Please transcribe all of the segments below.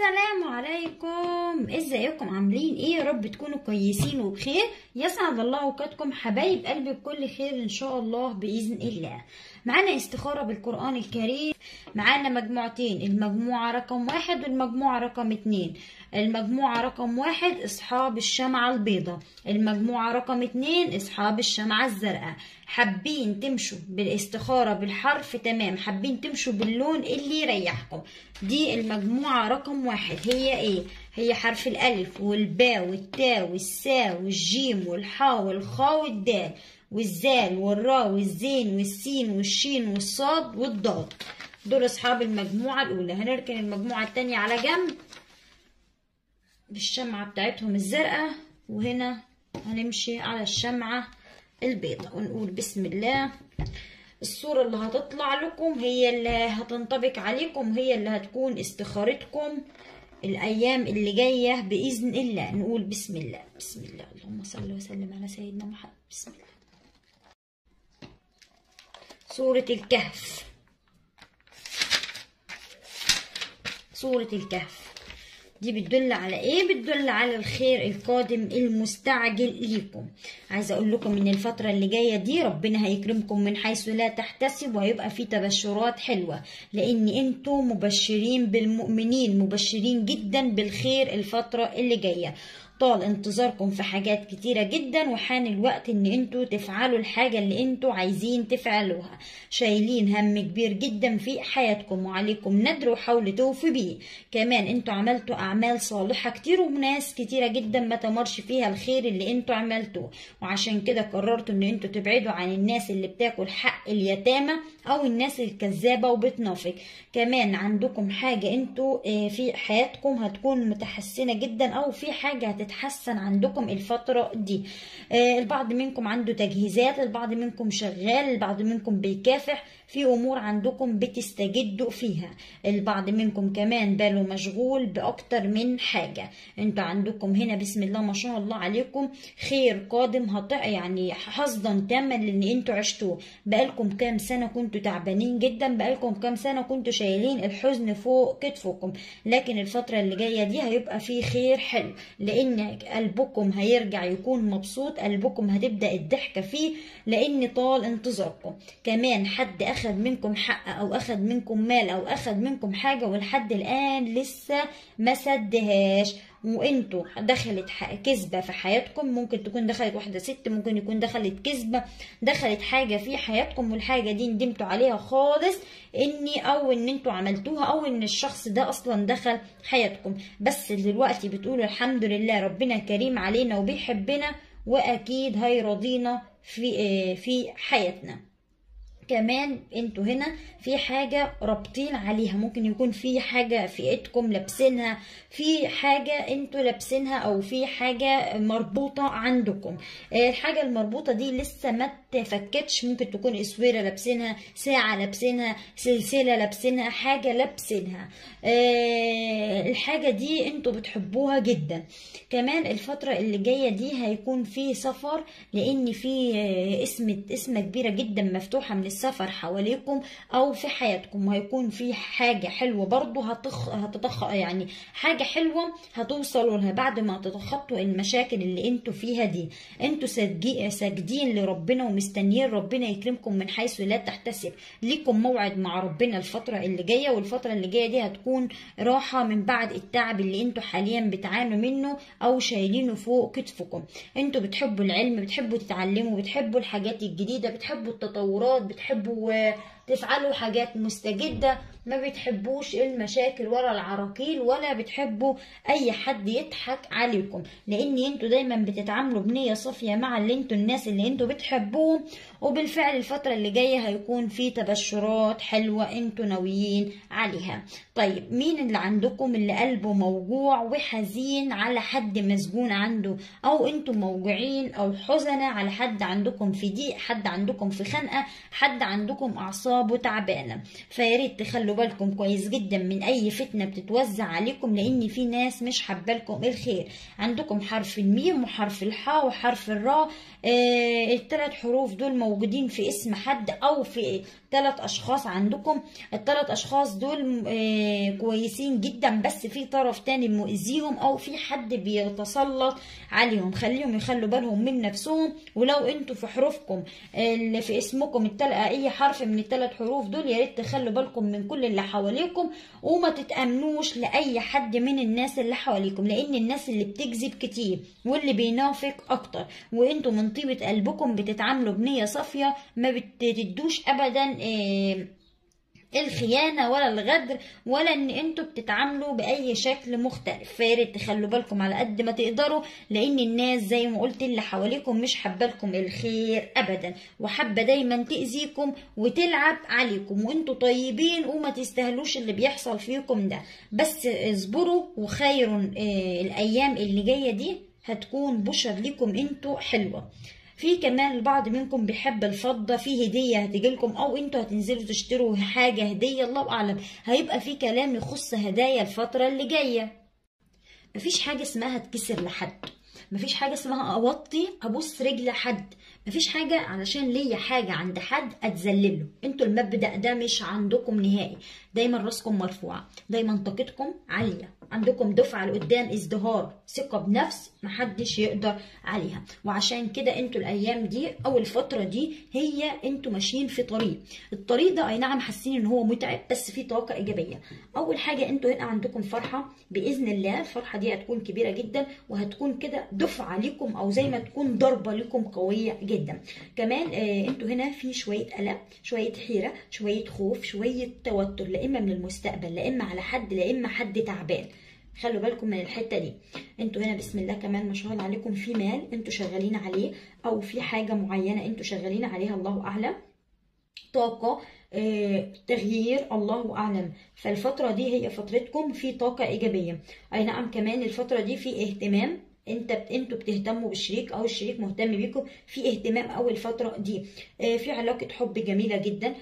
السلام عليكم ازيكم عاملين ايه يا رب تكونوا كويسين وبخير يسعد الله اوقاتكم حبايب قلبي بكل خير ان شاء الله باذن الله معانا استخارة بالقرآن الكريم معانا مجموعتين المجموعة رقم واحد والمجموعة رقم اتنين المجموعة رقم واحد اصحاب الشمعة البيضاء المجموعة رقم اتنين اصحاب الشمعة الزرقاء حابين تمشوا بالاستخارة بالحرف تمام حابين تمشوا باللون اللي يريحكم دي المجموعة رقم واحد هي ايه هي حرف الألف والباء والتاء والساء والجيم والحاء والخاء والدال والزال والراء والزين والسين والشين والصاد والضاد دول أصحاب المجموعة الأولى هنركن المجموعة التانية على جنب بالشمعة بتاعتهم الزرقاء وهنا هنمشي على الشمعة البيضاء ونقول بسم الله الصورة اللي هتطلع لكم هي اللي هتنطبق عليكم هي اللي هتكون استخارتكم الأيام اللي جاية بإذن الله نقول بسم الله بسم الله اللهم صل وسلم على سيدنا محمد بسم الله سورة الكهف سورة الكهف دي بتدل على ايه بتدل على الخير القادم المستعجل ليكم عايزه اقول لكم ان الفتره اللي جايه دي ربنا هيكرمكم من حيث لا تحتسب وهيبقى في تبشرات حلوه لان انتوا مبشرين بالمؤمنين مبشرين جدا بالخير الفتره اللي جايه طال انتظاركم في حاجات كتيرة جدا وحان الوقت ان انتوا تفعلوا الحاجة اللي انتوا عايزين تفعلوها شايلين هم كبير جدا في حياتكم وعليكم ندر وحاولوا توفوا بيه كمان انتوا عملتوا اعمال صالحة كتير وناس كتيرة جدا ما تمرش فيها الخير اللي انتوا عملتوه وعشان كده قررتوا ان انتوا تبعدوا عن الناس اللي بتاكل حق اليتامى او الناس الكذابة وبتنافق كمان عندكم حاجة انتوا في حياتكم هتكون متحسنة جدا او في حاجة هتت تتحسن عندكم الفترة دي آه البعض منكم عنده تجهيزات البعض منكم شغال البعض منكم بيكافح في امور عندكم بتستجدوا فيها البعض منكم كمان باله مشغول باكتر من حاجة انتوا عندكم هنا بسم الله ما شاء الله عليكم خير قادم هطع يعني حظا تاما للي انتوا عشتوه بقالكم كام سنة كنتوا تعبانين جدا بقالكم كام سنة كنتوا شايلين الحزن فوق كتفكم لكن الفترة اللي جاية دي هيبقى في خير حلو لان قلبكم هيرجع يكون مبسوط قلبكم هتبدأ الضحكة فيه لان طال انتظاركم كمان حد اخد منكم حق او اخد منكم مال او اخد منكم حاجة ولحد الان لسه ما سدهاش وانتوا دخلت كذبه في حياتكم ممكن تكون دخلت واحده ست ممكن يكون دخلت كذبه دخلت حاجه في حياتكم والحاجه دي ندمتوا عليها خالص اني او ان انتوا عملتوها او ان الشخص ده اصلا دخل حياتكم بس دلوقتي بتقولوا الحمد لله ربنا كريم علينا وبيحبنا واكيد هيرضينا في في حياتنا كمان انتوا هنا في حاجة رابطين عليها ممكن يكون في حاجة في ايدكم لابسينها في حاجة انتوا لابسينها او في حاجة مربوطة عندكم الحاجة المربوطة دي لسه ما تفكتش ممكن تكون اسويرة لابسينها ساعة لابسينها سلسلة لابسينها حاجة لابسينها الحاجة دي انتوا بتحبوها جدا كمان الفترة اللي جاية دي هيكون في سفر لان في اسم اسمة كبيرة جدا مفتوحة من السفر حواليكم او في حياتكم وهيكون في حاجه حلوه برضو هتخ... هتتخ... يعني حاجه حلوه هتوصلوا لها بعد ما تتخطوا المشاكل اللي انتوا فيها دي انتوا ساجي... ساجدين لربنا ومستنيين ربنا يكرمكم من حيث لا تحتسب ليكم موعد مع ربنا الفتره اللي جايه والفتره اللي جايه دي هتكون راحه من بعد التعب اللي انتوا حاليا بتعانوا منه او شايلينه فوق كتفكم انتوا بتحبوا العلم بتحبوا تتعلموا بتحبوا الحاجات الجديده بتحبوا التطورات بتحبوا تفعلوا حاجات مستجدة ما بتحبوش المشاكل ولا العراقيل ولا بتحبوا اي حد يضحك عليكم لان انتوا دايما بتتعاملوا بنية صافية مع اللي انتوا الناس اللي انتوا بتحبوهم وبالفعل الفترة اللي جاية هيكون في تبشرات حلوة انتوا ناويين عليها طيب مين اللي عندكم اللي قلبه موجوع وحزين على حد مسجون عنده او انتوا موجوعين او حزنة على حد عندكم في ضيق حد عندكم في خنقة حد عندكم اعصاب مصاب وتعبانة فيا ريت تخلوا بالكم كويس جدا من أي فتنة بتتوزع عليكم لأن في ناس مش حابة لكم الخير عندكم حرف الميم وحرف الحاء وحرف الراء آه الثلاث حروف دول موجودين في اسم حد أو في ثلاث أشخاص عندكم الثلاث أشخاص دول آه كويسين جدا بس في طرف تاني مؤذيهم أو في حد بيتسلط عليهم خليهم يخلوا بالهم من نفسهم ولو انتوا في حروفكم اللي في اسمكم التل... اي حرف من الثلاث حروف دول يا ريت تخلوا بالكم من كل اللي حواليكم وما تتامنوش لاي حد من الناس اللي حواليكم لان الناس اللي بتكذب كتير واللي بينافق اكتر وانتوا من طيبه قلبكم بتتعاملوا بنيه صافيه ما بتدوش ابدا إيه الخيانة ولا الغدر ولا ان انتوا بتتعاملوا باي شكل مختلف فياريت تخلوا بالكم على قد ما تقدروا لان الناس زي ما قلت اللي حواليكم مش حابه لكم الخير ابدا وحابه دايما تاذيكم وتلعب عليكم وانتوا طيبين وما تستاهلوش اللي بيحصل فيكم ده بس اصبروا وخير آه الايام اللي جايه دي هتكون بشر لكم انتوا حلوه في كمان البعض منكم بيحب الفضة في هدية هتجيلكم أو انتوا هتنزلوا تشتروا حاجة هدية الله أعلم هيبقى في كلام يخص هدايا الفترة اللي جاية مفيش حاجة اسمها تكسر لحد مفيش حاجة اسمها أوطي أبص رجل حد مفيش حاجة علشان ليا حاجة عند حد أتذلله انتوا المبدأ ده مش عندكم نهائي دايما راسكم مرفوعة دايما طاقتكم عالية عندكم دفعة لقدام ازدهار ثقة بنفس محدش يقدر عليها وعشان كده انتوا الأيام دي أو الفترة دي هي انتوا ماشيين في طريق الطريق ده أي نعم حاسين إن هو متعب بس فيه طاقة إيجابية أول حاجة انتوا هنا عندكم فرحة بإذن الله الفرحة دي هتكون كبيرة جدا وهتكون كده دفعة لكم أو زي ما تكون ضربة لكم قوية جدا كمان آه انتوا هنا في شوية قلق شوية حيرة شوية خوف شوية توتر لا إما من المستقبل لا إما على حد لا إما حد تعبان خلوا بالكم من الحته دي انتوا هنا بسم الله كمان ما شاء الله عليكم في مال انتوا شغالين عليه او في حاجه معينه انتوا شغالين عليها الله اعلم طاقه آه، تغيير الله اعلم فالفتره دي هي فترتكم في طاقه ايجابيه اي نعم كمان الفتره دي في اهتمام انت انتوا بتهتموا بالشريك او الشريك مهتم بيكم في اهتمام اول فتره دي آه في علاقه حب جميله جدا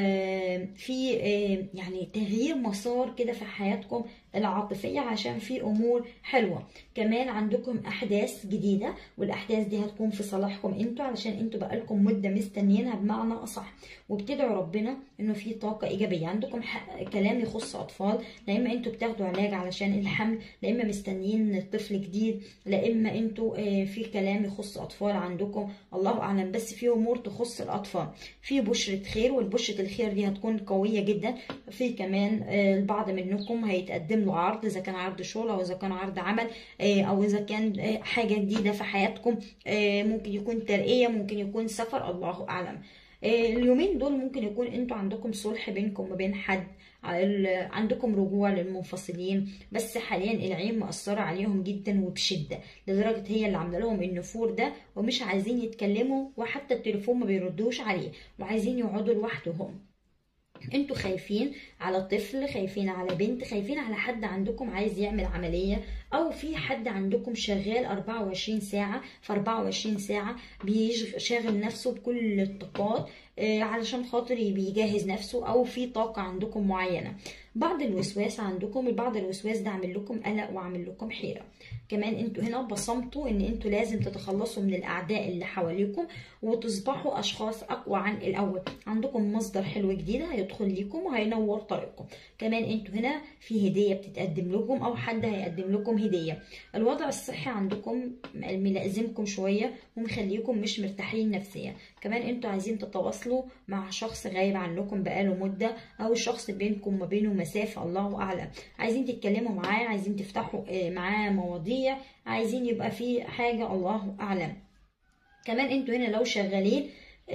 آه في آه يعني تغيير مسار كده في حياتكم العاطفيه عشان في امور حلوه كمان عندكم احداث جديده والاحداث دي هتكون في صالحكم انتوا علشان انتوا بقالكم مده مستنيينها بمعنى اصح وبتدعوا ربنا انه في طاقه ايجابيه عندكم كلام يخص اطفال لا اما انتوا بتاخدوا علاج علشان الحمل لا اما مستنيين طفل جديد لا اما انتوا في كلام يخص اطفال عندكم الله اعلم بس في امور تخص الاطفال في بشره خير والبشره الخير دي هتكون قويه جدا في كمان البعض منكم هيتقدم له عرض اذا كان عرض شغل او اذا كان عرض عمل او اذا كان حاجه جديده في حياتكم ممكن يكون ترقيه ممكن يكون سفر الله اعلم اليومين دول ممكن يكون انتوا عندكم صلح بينكم وبين حد عندكم رجوع للمنفصلين بس حاليا العين مأثرة عليهم جدا وبشدة لدرجة هي اللي عاملة لهم النفور ده ومش عايزين يتكلموا وحتى التليفون ما بيردوش عليه وعايزين يقعدوا لوحدهم انتوا خايفين على طفل خايفين على بنت خايفين على حد عندكم عايز يعمل عملية او في حد عندكم شغال 24 ساعة في 24 ساعة بيشغل نفسه بكل الطاقات علشان خاطر بيجهز نفسه او في طاقة عندكم معينة بعض الوسواس عندكم بعض الوسواس ده عامل لكم قلق وعامل لكم حيرة كمان انتوا هنا بصمتوا ان انتوا لازم تتخلصوا من الاعداء اللي حواليكم وتصبحوا اشخاص اقوى عن الاول عندكم مصدر حلو جديد هيدخل ليكم وهينور طريقكم كمان انتوا هنا في هديه بتتقدم لكم او حد هيقدم لكم هديه الوضع الصحي عندكم ملازمكم شويه ومخليكم مش مرتاحين نفسيا كمان انتوا عايزين تتواصلوا مع شخص غايب عنكم بقاله مده او الشخص بينكم وما بينه مسافه الله اعلم عايزين تتكلموا معاه عايزين تفتحوا معاه مواضيع عايزين يبقى في حاجه الله اعلم كمان انتوا هنا لو شغالين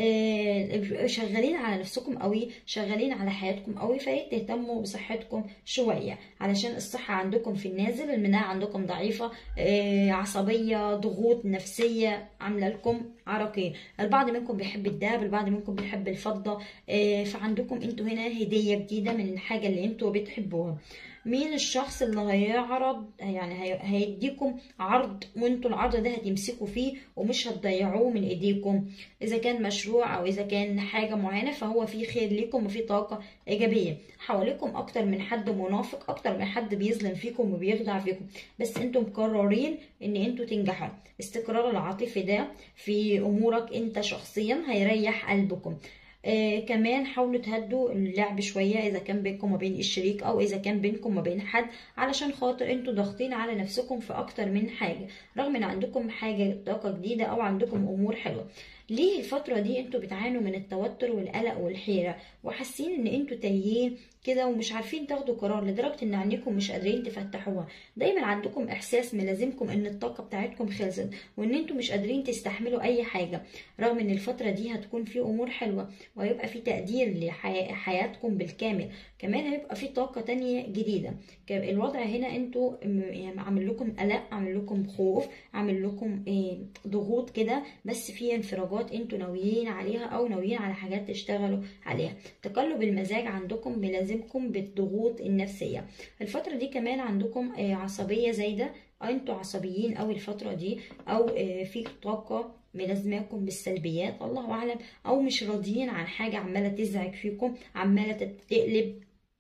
شغالين على نفسكم قوي شغالين على حياتكم قوي فايه تهتموا بصحتكم شويه علشان الصحه عندكم في النازل المناعه عندكم ضعيفه عصبيه ضغوط نفسيه عامله لكم عراقيل البعض منكم بيحب الدهب البعض منكم بيحب الفضه فعندكم انتوا هنا هديه جديده من الحاجه اللي انتوا بتحبوها مين الشخص اللي هيعرض يعني هي- هيديكم عرض وانتوا العرض ده هتمسكوا فيه ومش هتضيعوه من ايديكم اذا كان مشروع او اذا كان حاجه معينه فهو فيه خير ليكم وفيه طاقه ايجابيه حواليكم اكتر من حد منافق اكتر من حد بيظلم فيكم وبيخدع فيكم بس انتم مقررين ان انتوا تنجحوا استقرار العاطفي ده في امورك انت شخصيا هيريح قلبكم آه كمان حاولوا تهدوا اللعب شوية إذا كان بينكم وما بين الشريك أو إذا كان بينكم وما بين حد علشان خاطر انتوا ضاغطين على نفسكم في أكتر من حاجة رغم إن عندكم حاجة طاقة جديدة أو عندكم أمور حلوة ليه الفترة دي انتوا بتعانوا من التوتر والقلق والحيرة وحاسين ان انتوا تايهين كده ومش عارفين تاخدوا قرار لدرجة ان عينيكم مش قادرين تفتحوها دايما عندكم احساس ملازمكم ان الطاقة بتاعتكم خلصت وان انتوا مش قادرين تستحملوا اي حاجة رغم ان الفترة دي هتكون في امور حلوة وهيبقى في تقدير لحياتكم بالكامل كمان هيبقى في طاقة تانية جديدة ك- الوضع هنا انتوا م- يعني عامل لكم قلق عامل لكم خوف عامل لكم إيه، ضغوط كده بس في انفراجات انتوا ناويين عليها او ناويين على حاجات تشتغلوا عليها تقلب المزاج عندكم بيلازمكم بالضغوط النفسية الفترة دي كمان عندكم آه، عصبية زايدة أو انتوا عصبيين أوي الفترة دي أو آه، في طاقة ملازماكم بالسلبيات الله أعلم أو مش راضيين عن حاجة عمالة تزعج فيكم عمالة تقلب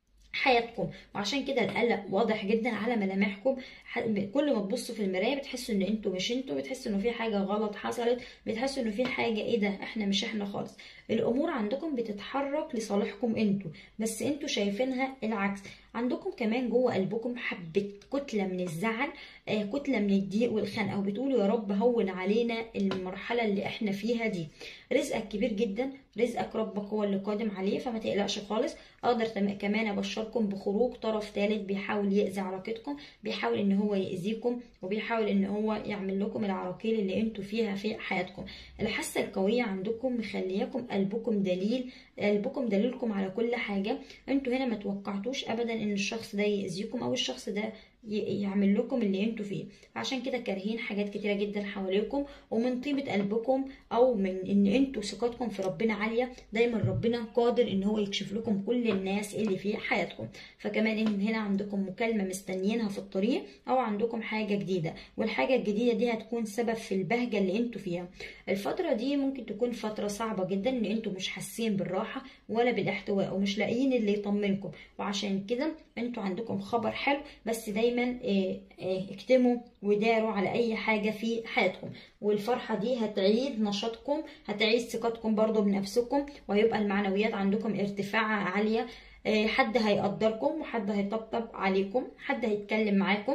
حياتكم وعشان كده القلق واضح جدا على ملامحكم ح- كل ما تبصوا في المرايه بتحسوا ان انتوا مش انتوا بتحسوا انه في حاجه غلط حصلت بتحسوا انه في حاجه ايه ده احنا مش احنا خالص الامور عندكم بتتحرك لصالحكم انتوا بس انتوا شايفينها العكس عندكم كمان جوه قلبكم حبه كتله من الزعل آه، كتله من الضيق والخنقه وبتقولوا يا رب هون علينا المرحله اللي احنا فيها دي رزقك كبير جدا رزقك ربك هو اللي قادم عليه فما تقلقش خالص اقدر تم- كمان ابشركم بخروج طرف ثالث بيحاول يأذي علاقتكم بيحاول ان هو يأذيكم وبيحاول ان هو يعمل لكم العراقيل اللي انتوا فيها في حياتكم الحاسه القويه عندكم مخلياكم قلبكم دليل قلبكم دليلكم على كل حاجه انتوا هنا ما توقعتوش ابدا ان الشخص ده يأذيكم او الشخص ده ي- يعمل لكم اللي انتوا فيه عشان كده كارهين حاجات كتيره جدا حواليكم ومن طيبه قلبكم او من ان انتوا ثقتكم في ربنا عاليه دايما ربنا قادر ان هو يكشف لكم كل الناس اللي في حياتكم فكمان ان هنا عندكم مكالمه مستنيينها في الطريق او عندكم حاجه جديده والحاجه الجديده دي هتكون سبب في البهجه اللي انتوا فيها الفتره دي ممكن تكون فتره صعبه جدا ان انتوا مش حاسين بالراحه ولا بالاحتواء ومش لاقيين اللي يطمنكم وعشان كده انتوا عندكم خبر حلو بس دايما اه، اه، اكتموا وداروا على اي حاجه في حياتكم والفرحه دي هتعيد نشاطكم هتعيد ثقتكم برضو بنفسكم وهيبقى المعنويات عندكم ارتفاع عاليه اه، حد هيقدركم وحد هيطبطب عليكم حد هيتكلم معاكم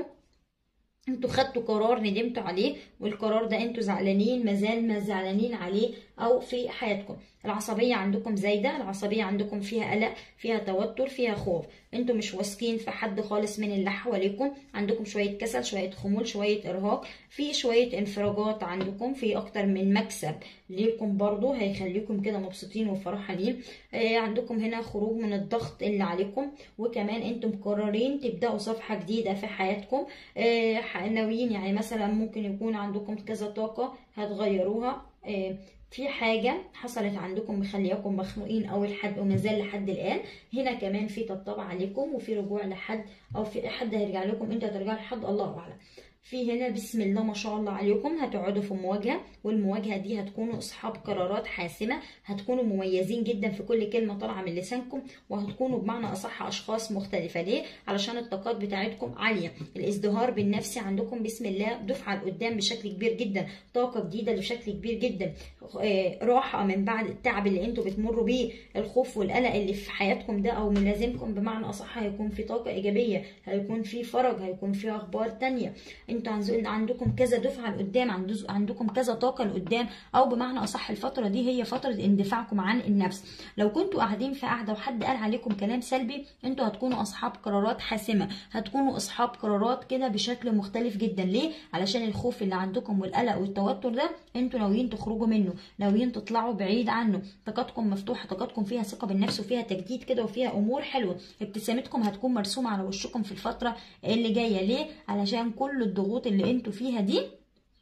انتوا خدتوا قرار ندمتوا عليه والقرار ده انتوا زعلانين مازال ما زعلانين عليه او في حياتكم العصبية عندكم زايدة العصبية عندكم فيها قلق فيها توتر فيها خوف انتوا مش واثقين في حد خالص من اللي حواليكم عندكم شوية كسل شوية خمول شوية ارهاق في شوية انفراجات عندكم في اكتر من مكسب ليكم برضو هيخليكم كده مبسوطين وفرحانين آه عندكم هنا خروج من الضغط اللي عليكم وكمان انتم مقررين تبدأوا صفحة جديدة في حياتكم آه ناويين يعني مثلا ممكن يكون عندكم كذا طاقة هتغيروها آه في حاجة حصلت عندكم مخلياكم مخنوقين أو لحد وما زال لحد الآن هنا كمان في طبطبة عليكم وفي رجوع لحد أو في حد هيرجع لكم أنت ترجع لحد الله أعلم في هنا بسم الله ما شاء الله عليكم هتقعدوا في مواجهة والمواجهة دي هتكونوا أصحاب قرارات حاسمة هتكونوا مميزين جدا في كل كلمة طالعة من لسانكم وهتكونوا بمعنى أصح أشخاص مختلفة ليه؟ علشان الطاقات بتاعتكم عالية الازدهار بالنفس عندكم بسم الله دفعة لقدام بشكل كبير جدا طاقة جديدة بشكل كبير جدا آه، راحة من بعد التعب اللي انتوا بتمروا بيه الخوف والقلق اللي في حياتكم ده أو ملازمكم بمعنى أصح هيكون في طاقة إيجابية هيكون في فرج هيكون في أخبار تانية انتوا عن- عندكم كذا دفعه لقدام عندز- عندكم كذا طاقه لقدام او بمعنى اصح الفتره دي هي فتره اندفاعكم عن النفس لو كنتوا قاعدين في قعده وحد قال عليكم كلام سلبي انتوا هتكونوا اصحاب قرارات حاسمه هتكونوا اصحاب قرارات كده بشكل مختلف جدا ليه علشان الخوف اللي عندكم والقلق والتوتر ده انتوا ناويين تخرجوا منه ناويين تطلعوا بعيد عنه طاقتكم مفتوحه طاقتكم فيها ثقه بالنفس وفيها تجديد كده وفيها امور حلوه ابتسامتكم هتكون مرسومه على وشكم في الفتره اللي جايه ليه علشان كل الضغوط اللي انتوا فيها دي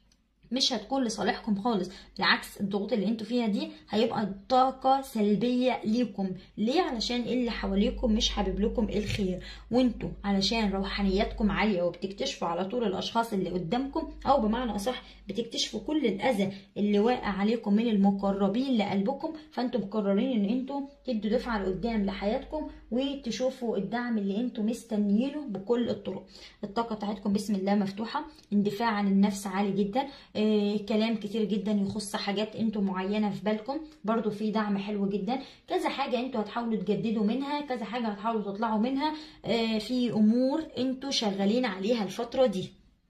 مش هتكون لصالحكم خالص بالعكس الضغوط اللي انتوا فيها دي هيبقى طاقة سلبية ليكم ليه علشان اللي حواليكم مش حابب لكم الخير وانتوا علشان روحانياتكم عالية وبتكتشفوا على طول الاشخاص اللي قدامكم او بمعنى اصح بتكتشفوا كل الاذى اللي واقع عليكم من المقربين لقلبكم فانتوا مقررين ان انتوا تدوا دفعة لقدام لحياتكم وتشوفوا الدعم اللي انتوا مستنيينه بكل الطرق الطاقة بتاعتكم بسم الله مفتوحة اندفاع عن النفس عالي جدا آه كلام كتير جدا يخص حاجات انتوا معينة في بالكم برضو في دعم حلو جدا كذا حاجة انتوا هتحاولوا تجددوا منها كذا حاجة هتحاولوا تطلعوا منها آه في امور انتوا شغالين عليها الفترة دي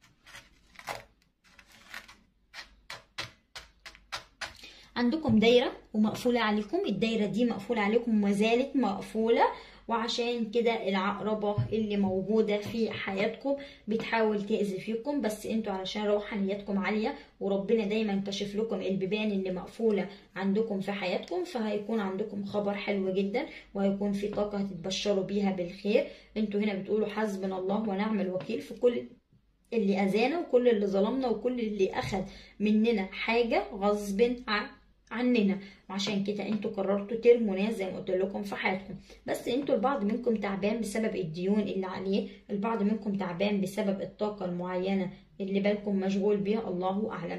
عندكم دايرة ومقفولة عليكم الدايرة دي مقفولة عليكم وما زالت مقفولة وعشان كده العقربة اللي موجودة في حياتكم بتحاول تأذي فيكم بس انتوا علشان روحانياتكم عالية وربنا دايما كشف لكم البيبان اللي مقفولة عندكم في حياتكم فهيكون عندكم خبر حلو جدا وهيكون في طاقة هتتبشروا بيها بالخير انتوا هنا بتقولوا حسبنا الله ونعم الوكيل في كل اللي أذانا وكل اللي ظلمنا وكل اللي أخذ مننا حاجة غصب عن عننا وعشان كده انتوا قررتوا ترموا ناس زي ما قلت لكم في حياتكم بس انتوا البعض منكم تعبان بسبب الديون اللي عليه البعض منكم تعبان بسبب الطاقة المعينة اللي بالكم مشغول بيها الله اعلم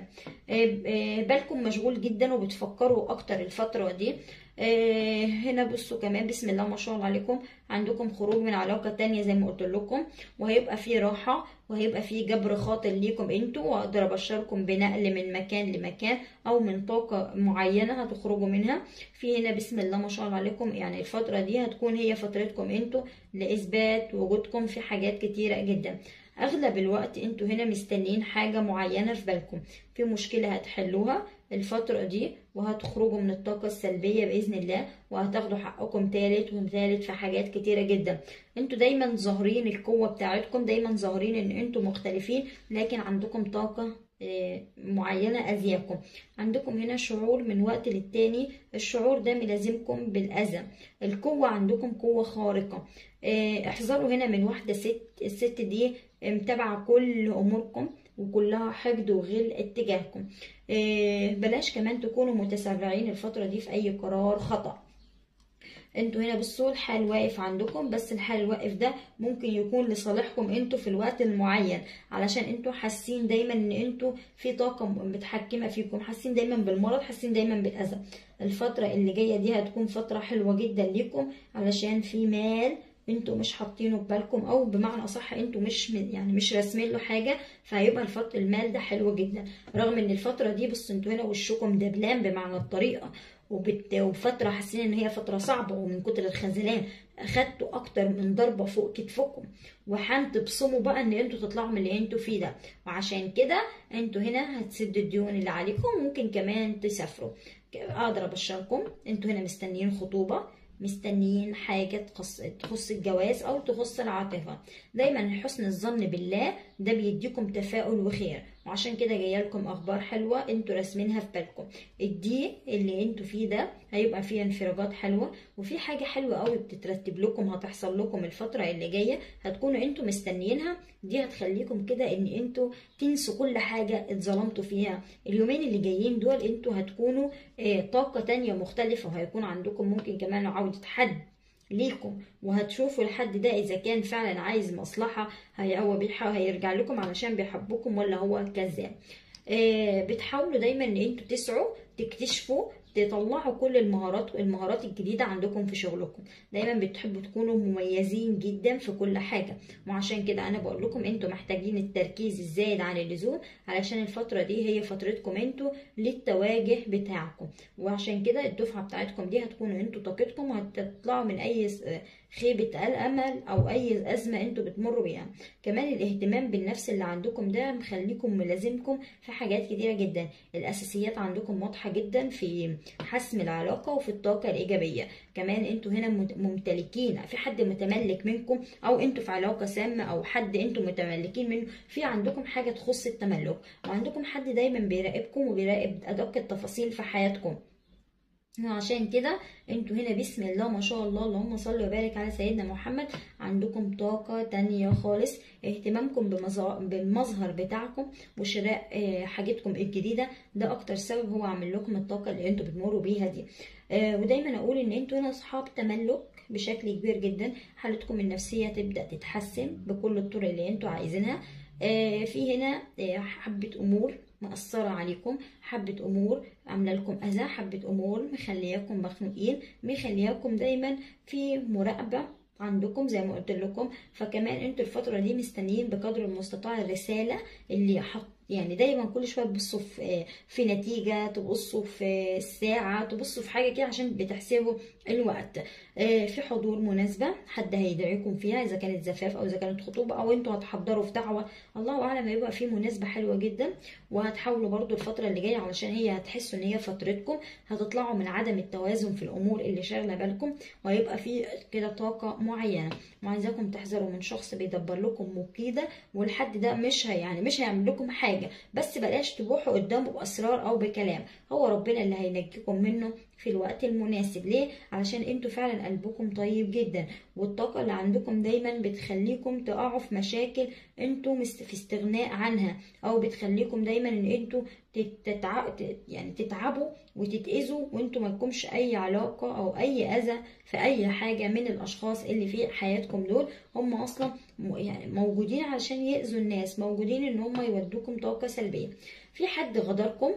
بالكم مشغول جدا وبتفكروا اكتر الفترة دي هنا بصوا كمان بسم الله ما شاء الله عليكم عندكم خروج من علاقة تانية زي ما قلت لكم وهيبقى في راحة وهيبقى في جبر خاطر ليكم انتوا واقدر ابشركم بنقل من مكان لمكان او من طاقة معينة هتخرجوا منها في هنا بسم الله ما شاء الله عليكم يعني الفترة دي هتكون هي فترتكم انتوا لاثبات وجودكم في حاجات كتيرة جدا اغلب الوقت انتوا هنا مستنيين حاجة معينة في بالكم في مشكلة هتحلوها الفترة دي وهتخرجوا من الطاقة السلبية بإذن الله وهتاخدوا حقكم تالت وثالث في حاجات كتيرة جدا انتوا دايما ظاهرين القوة بتاعتكم دايما ظاهرين ان انتوا مختلفين لكن عندكم طاقة معينة أذياكم عندكم هنا شعور من وقت للتاني الشعور ده ملازمكم بالأذى القوة عندكم قوة خارقة احذروا هنا من واحدة ست الست دي متابعة كل أموركم وكلها حقد وغل اتجاهكم بلاش كمان تكونوا متسرعين الفترة دي في أي قرار خطأ انتوا هنا بصوا الحال واقف عندكم بس الحال الواقف ده ممكن يكون لصالحكم انتوا في الوقت المعين علشان انتوا حاسين دايما ان انتوا في طاقة متحكمة فيكم حاسين دايما بالمرض حاسين دايما بالاذى الفترة اللي جاية دي هتكون فترة حلوة جدا ليكم علشان في مال انتوا مش حاطينه في بالكم او بمعنى اصح انتوا مش يعني مش راسمين له حاجه فهيبقى الفتره المال ده حلو جدا رغم ان الفتره دي بص انتوا هنا وشكم دبلان بمعنى الطريقه وبت... وفتره حاسين ان هي فتره صعبه ومن كتر الخذلان اخدتوا اكتر من ضربه فوق كتفكم وهتبصموا بقى ان انتوا تطلعوا من اللي انتوا فيه ده وعشان كده انتوا هنا هتسدوا الديون اللي عليكم وممكن كمان تسافروا اقدر ابشركم انتوا هنا مستنيين خطوبه مستنيين حاجة تخص, تخص الجواز أو تخص العاطفة دايما حسن الظن بالله ده بيديكم تفاؤل وخير وعشان كده جايه لكم اخبار حلوه انتوا راسمينها في بالكم الدي اللي انتوا فيه ده هيبقى فيه انفراجات حلوه وفي حاجه حلوه قوي بتترتب لكم هتحصل لكم الفتره اللي جايه هتكونوا انتوا مستنيينها دي هتخليكم كده ان انتوا تنسوا كل حاجه اتظلمتوا فيها اليومين اللي جايين دول انتوا هتكونوا اه طاقه تانية مختلفه وهيكون عندكم ممكن كمان عوده حد ليكم وهتشوفوا الحد ده اذا كان فعلا عايز مصلحه هي هو بيحاول هيرجع لكم علشان بيحبكم ولا هو كذاب آه بتحاولوا دايما ان انتوا تسعوا تكتشفوا تطلعوا كل المهارات المهارات الجديدة عندكم في شغلكم دايما بتحبوا تكونوا مميزين جدا في كل حاجة وعشان كده انا بقول لكم انتوا محتاجين التركيز الزايد عن اللزوم علشان الفترة دي هي فترتكم انتوا للتواجه بتاعكم وعشان كده الدفعة بتاعتكم دي هتكونوا انتوا طاقتكم وهتطلعوا من اي خيبة الأمل أو أي أزمة أنتوا بتمروا بيها كمان الاهتمام بالنفس اللي عندكم ده مخليكم ملازمكم في حاجات كتيرة جدا الأساسيات عندكم واضحة جدا في حسم العلاقة وفي الطاقة الإيجابية كمان أنتوا هنا ممتلكين في حد متملك منكم أو أنتوا في علاقة سامة أو حد أنتوا متملكين منه في عندكم حاجة تخص التملك وعندكم حد دايما بيراقبكم وبيراقب أدق التفاصيل في حياتكم وعشان كده انتوا هنا بسم الله ما شاء الله اللهم صل وبارك على سيدنا محمد عندكم طاقة تانية خالص اهتمامكم بمظا- بالمظهر بتاعكم وشراء آه، حاجتكم الجديدة ده اكتر سبب هو عامل لكم الطاقة اللي انتوا بتمروا بيها دي آه، ودايما اقول ان انتوا هنا اصحاب تملك بشكل كبير جدا حالتكم النفسية تبدأ تتحسن بكل الطرق اللي انتوا عايزينها آه، في هنا آه، حبة امور مأثرة عليكم حبة أمور عاملة لكم أذى حبة أمور مخلياكم مخنوقين مخلياكم دايما في مراقبة عندكم زي ما قلت لكم فكمان انتوا الفترة دي مستنيين بقدر المستطاع الرسالة اللي حط يعني دايما كل شويه تبصوا في في نتيجه تبصوا في الساعه تبصوا في حاجه كده عشان بتحسبوا الوقت آه، في حضور مناسبه حد هيدعيكم فيها اذا كانت زفاف او اذا كانت خطوبه او انتوا هتحضروا في دعوه الله اعلم هيبقى في مناسبه حلوه جدا وهتحاولوا برضو الفتره اللي جايه علشان هي هتحسوا ان هي فترتكم هتطلعوا من عدم التوازن في الامور اللي شاغله بالكم وهيبقى في كده طاقه معينه وعايزاكم تحذروا من شخص بيدبر لكم مكيده والحد ده مش هي يعني مش هيعمل لكم حاجه بس بلاش تبوحوا قدامه باسرار او بكلام هو ربنا اللي هينجيكم منه في الوقت المناسب ليه علشان انتوا فعلا قلبكم طيب جدا والطاقه اللي عندكم دايما بتخليكم تقعوا في مشاكل انتوا مست- في استغناء عنها او بتخليكم دايما ان انتوا تتع... ت- يعني تتعبوا وتتأذوا وانتوا مالكمش اي علاقة او اي اذى في اي حاجة من الاشخاص اللي في حياتكم دول هم اصلا م- يعني موجودين علشان يأذوا الناس موجودين ان هم يودوكم طاقة سلبية في حد غدركم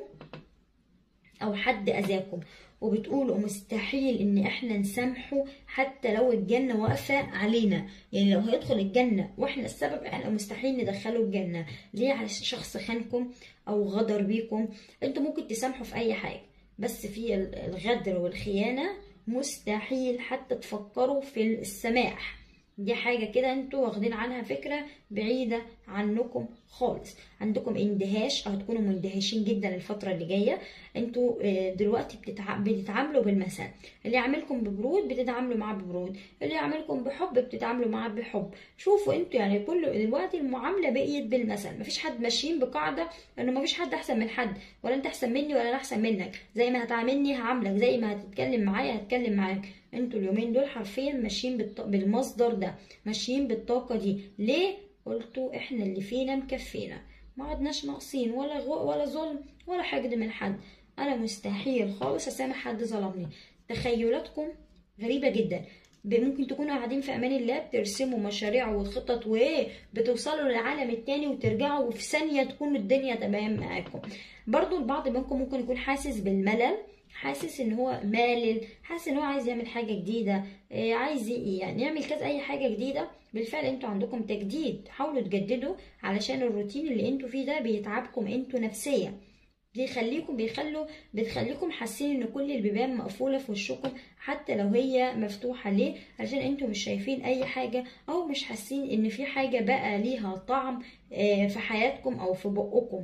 او حد اذاكم وبتقولوا مستحيل ان احنا نسامحه حتى لو الجنة واقفة علينا يعني لو هيدخل الجنة واحنا السبب احنا مستحيل ندخله الجنة ليه علشان شخص خانكم او غدر بيكم انتوا ممكن تسامحوا في اي حاجة بس في ال- الغدر والخيانة مستحيل حتى تفكروا في السماح دي حاجة كده انتوا واخدين عنها فكرة بعيدة عنكم خالص عندكم اندهاش او هتكونوا مندهشين جدا الفترة اللي جاية انتوا آه، دلوقتي بتتع... بتتعاملوا بالمثل اللي يعملكم ببرود بتتعاملوا معاه ببرود اللي يعملكم بحب بتتعاملوا معاه بحب شوفوا انتوا يعني كل دلوقتي المعاملة بقيت بالمثل مفيش حد ماشيين بقاعدة انه مفيش حد احسن من حد ولا انت احسن مني ولا انا احسن منك زي ما هتعاملني هعاملك زي ما هتتكلم معايا هتكلم معاك انتوا اليومين دول حرفيا ماشيين بالط... بالمصدر ده ماشيين بالطاقة دي ليه قلتوا احنا اللي فينا مكفينا ما عدناش ناقصين ولا غو... ولا ظلم ولا حقد من حد انا مستحيل خالص اسامح حد ظلمني تخيلاتكم غريبة جدا ب- ممكن تكونوا قاعدين في امان الله بترسموا مشاريع وخطط وايه بتوصلوا للعالم التاني وترجعوا وفي ثانية تكون الدنيا تمام معاكم برضو البعض منكم ممكن يكون حاسس بالملل حاسس ان هو مالل حاسس ان هو عايز يعمل حاجة جديدة إيه، عايز ي- يعني يعمل كذا اي حاجة جديدة بالفعل انتوا عندكم تجديد حاولوا تجددوا علشان الروتين اللي انتوا فيه ده بيتعبكم انتوا نفسيا بيخليكم بيخلوا بتخليكم حاسين ان كل البيبان مقفولة في وشكم حتى لو هي مفتوحة ليه عشان انتوا مش شايفين اي حاجة او مش حاسين ان في حاجة بقى ليها طعم آه، في حياتكم او في بقكم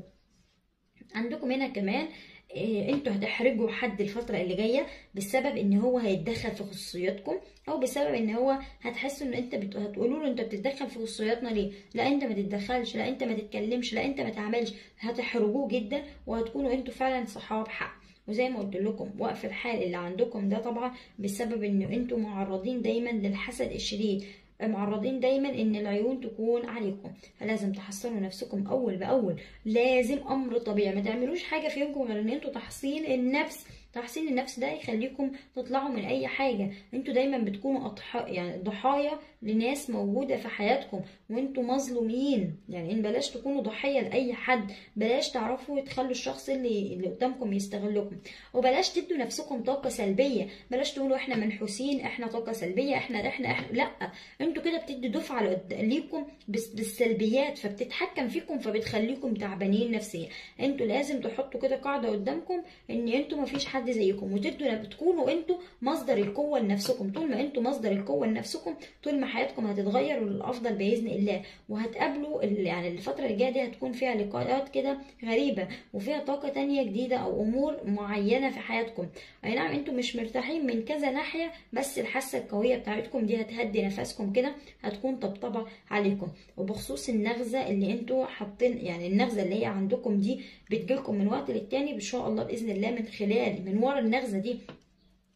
عندكم هنا كمان إيه، انتوا هتحرجوا حد الفترة اللي جاية بسبب ان هو هيتدخل في خصوصياتكم او بسبب ان هو هتحسوا ان انت بت... هتقولوا له انت بتتدخل في خصوصياتنا ليه لا انت ما تتدخلش لا انت ما تتكلمش لا انت ما تعملش هتحرجوه جدا وهتكونوا انتوا فعلا صحاب حق وزي ما قلت لكم وقف الحال اللي عندكم ده طبعا بسبب ان انتوا معرضين دايما للحسد الشديد معرضين دايما ان العيون تكون عليكم فلازم تحصنوا نفسكم اول باول لازم امر طبيعي ما تعملوش حاجه في يومكم غير ان انتوا تحصين النفس تحصين النفس ده يخليكم تطلعوا من اي حاجه انتوا دايما بتكونوا أضحى يعني ضحايا لناس موجوده في حياتكم وانتوا مظلومين يعني ان بلاش تكونوا ضحيه لاي حد بلاش تعرفوا تخلوا الشخص اللي اللي قدامكم يستغلكم وبلاش تدوا نفسكم طاقه سلبيه بلاش تقولوا احنا منحوسين احنا طاقه سلبيه احنا احنا احنا لا انتوا كده بتدوا دفعه لقد- ليكم بس- بالسلبيات فبتتحكم فيكم فبتخليكم تعبانين نفسيا انتوا لازم تحطوا كده قاعده قدامكم ان انتوا مفيش حد زيكم وتدوا بتكونوا انتوا مصدر القوه لنفسكم طول ما انتوا مصدر القوه لنفسكم طول ما حياتكم هتتغير للافضل باذن الله وهتقابلوا ال- يعني الفتره اللي جايه دي هتكون فيها لقاءات كده غريبه وفيها طاقه تانية جديده او امور معينه في حياتكم اي نعم انتوا مش مرتاحين من كذا ناحيه بس الحاسه القويه بتاعتكم دي هتهدي نفسكم كده هتكون طبطبه عليكم وبخصوص النغزه اللي انتوا حاطين يعني النغزه اللي هي عندكم دي بتجيلكم من وقت للتاني ان شاء الله باذن الله من خلال من ورا النغزه دي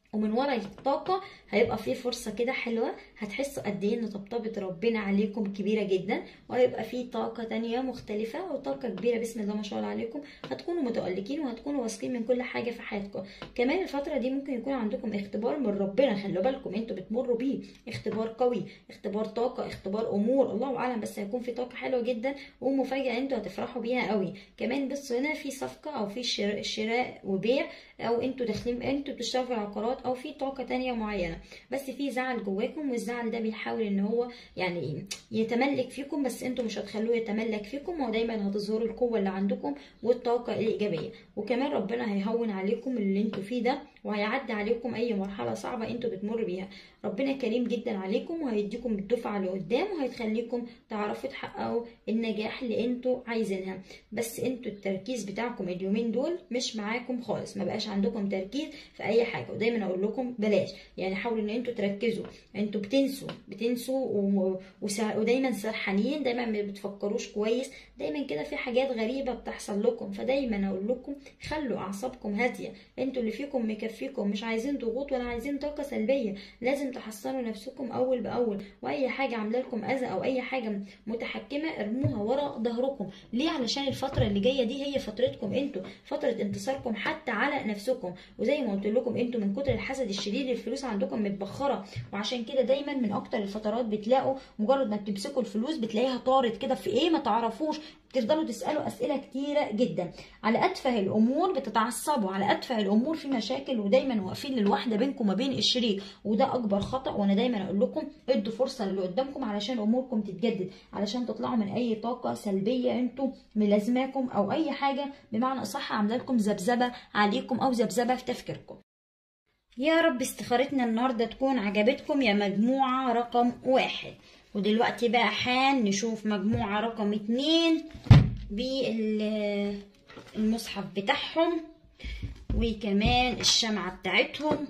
ومن ورا الطاقة هيبقى في فرصة كده حلوة هتحسوا قد ايه ان طبطبة ربنا عليكم كبيرة جدا وهيبقى في طاقة تانية مختلفة وطاقة كبيرة بسم الله ما شاء الله عليكم هتكونوا متألقين وهتكونوا واثقين من كل حاجة في حياتكم كمان الفترة دي ممكن يكون عندكم اختبار من ربنا خلوا بالكم انتوا بتمروا بيه اختبار قوي اختبار طاقة اختبار امور الله اعلم بس هيكون في طاقة حلوة جدا ومفاجأة انتوا هتفرحوا بيها قوي كمان بصوا هنا في صفقة او في شراء, شراء وبيع او انتوا داخلين انتوا بتشتغلوا في عقارات او في طاقة تانية معينة بس في زعل جواكم والزعل ده بيحاول ان هو يعني يتملك فيكم بس انتوا مش هتخلوه يتملك فيكم ودايما هتظهروا القوة اللي عندكم والطاقة الإيجابية وكمان ربنا هيهون عليكم اللي انتوا فيه ده وهيعدي عليكم اي مرحلة صعبة انتوا بتمر بيها ربنا كريم جدا عليكم وهيديكم الدفعة لقدام وهيخليكم تعرفوا تحققوا النجاح اللي انتوا عايزينها بس انتوا التركيز بتاعكم اليومين دول مش معاكم خالص ما بقاش عندكم تركيز في اي حاجة ودايما اقول لكم بلاش يعني حاولوا ان انتوا تركزوا انتوا بتنسوا بتنسوا و... وسا... ودايما سرحانين دايما ما بتفكروش كويس دايما كده في حاجات غريبة بتحصل لكم فدايما اقول لكم خلوا اعصابكم هادية انتوا اللي فيكم مكفيكم مش عايزين ضغوط ولا عايزين طاقة سلبية لازم تحصنوا نفسكم اول باول واي حاجة عامله لكم اذى او اي حاجة متحكمة ارموها ورا ظهركم ليه علشان الفترة اللي جاية دي هي فترتكم انتوا فترة انتصاركم حتى على نفسكم وزي ما قلت لكم انتوا من كتر الحسد الشديد الفلوس عندكم متبخرة وعشان كده دايما من اكتر الفترات بتلاقوا مجرد ما بتمسكوا الفلوس بتلاقيها طارت كده في ايه ما تعرفوش بتفضلوا تسالوا اسئله كتيره جدا على اتفه الامور بتتعصبوا على اتفه الامور في مشاكل ودايما واقفين للواحده بينكم وما بين الشريك وده اكبر خطا وانا دايما اقول لكم ادوا فرصه للي قدامكم علشان اموركم تتجدد علشان تطلعوا من اي طاقه سلبيه انتوا ملازماكم او اي حاجه بمعنى اصح عامله لكم ذبذبه عليكم او ذبذبه في تفكيركم يا رب استخارتنا النهارده تكون عجبتكم يا مجموعه رقم واحد ودلوقتي بقى حان نشوف مجموعة رقم اتنين بالمصحف بتاعهم وكمان الشمعة بتاعتهم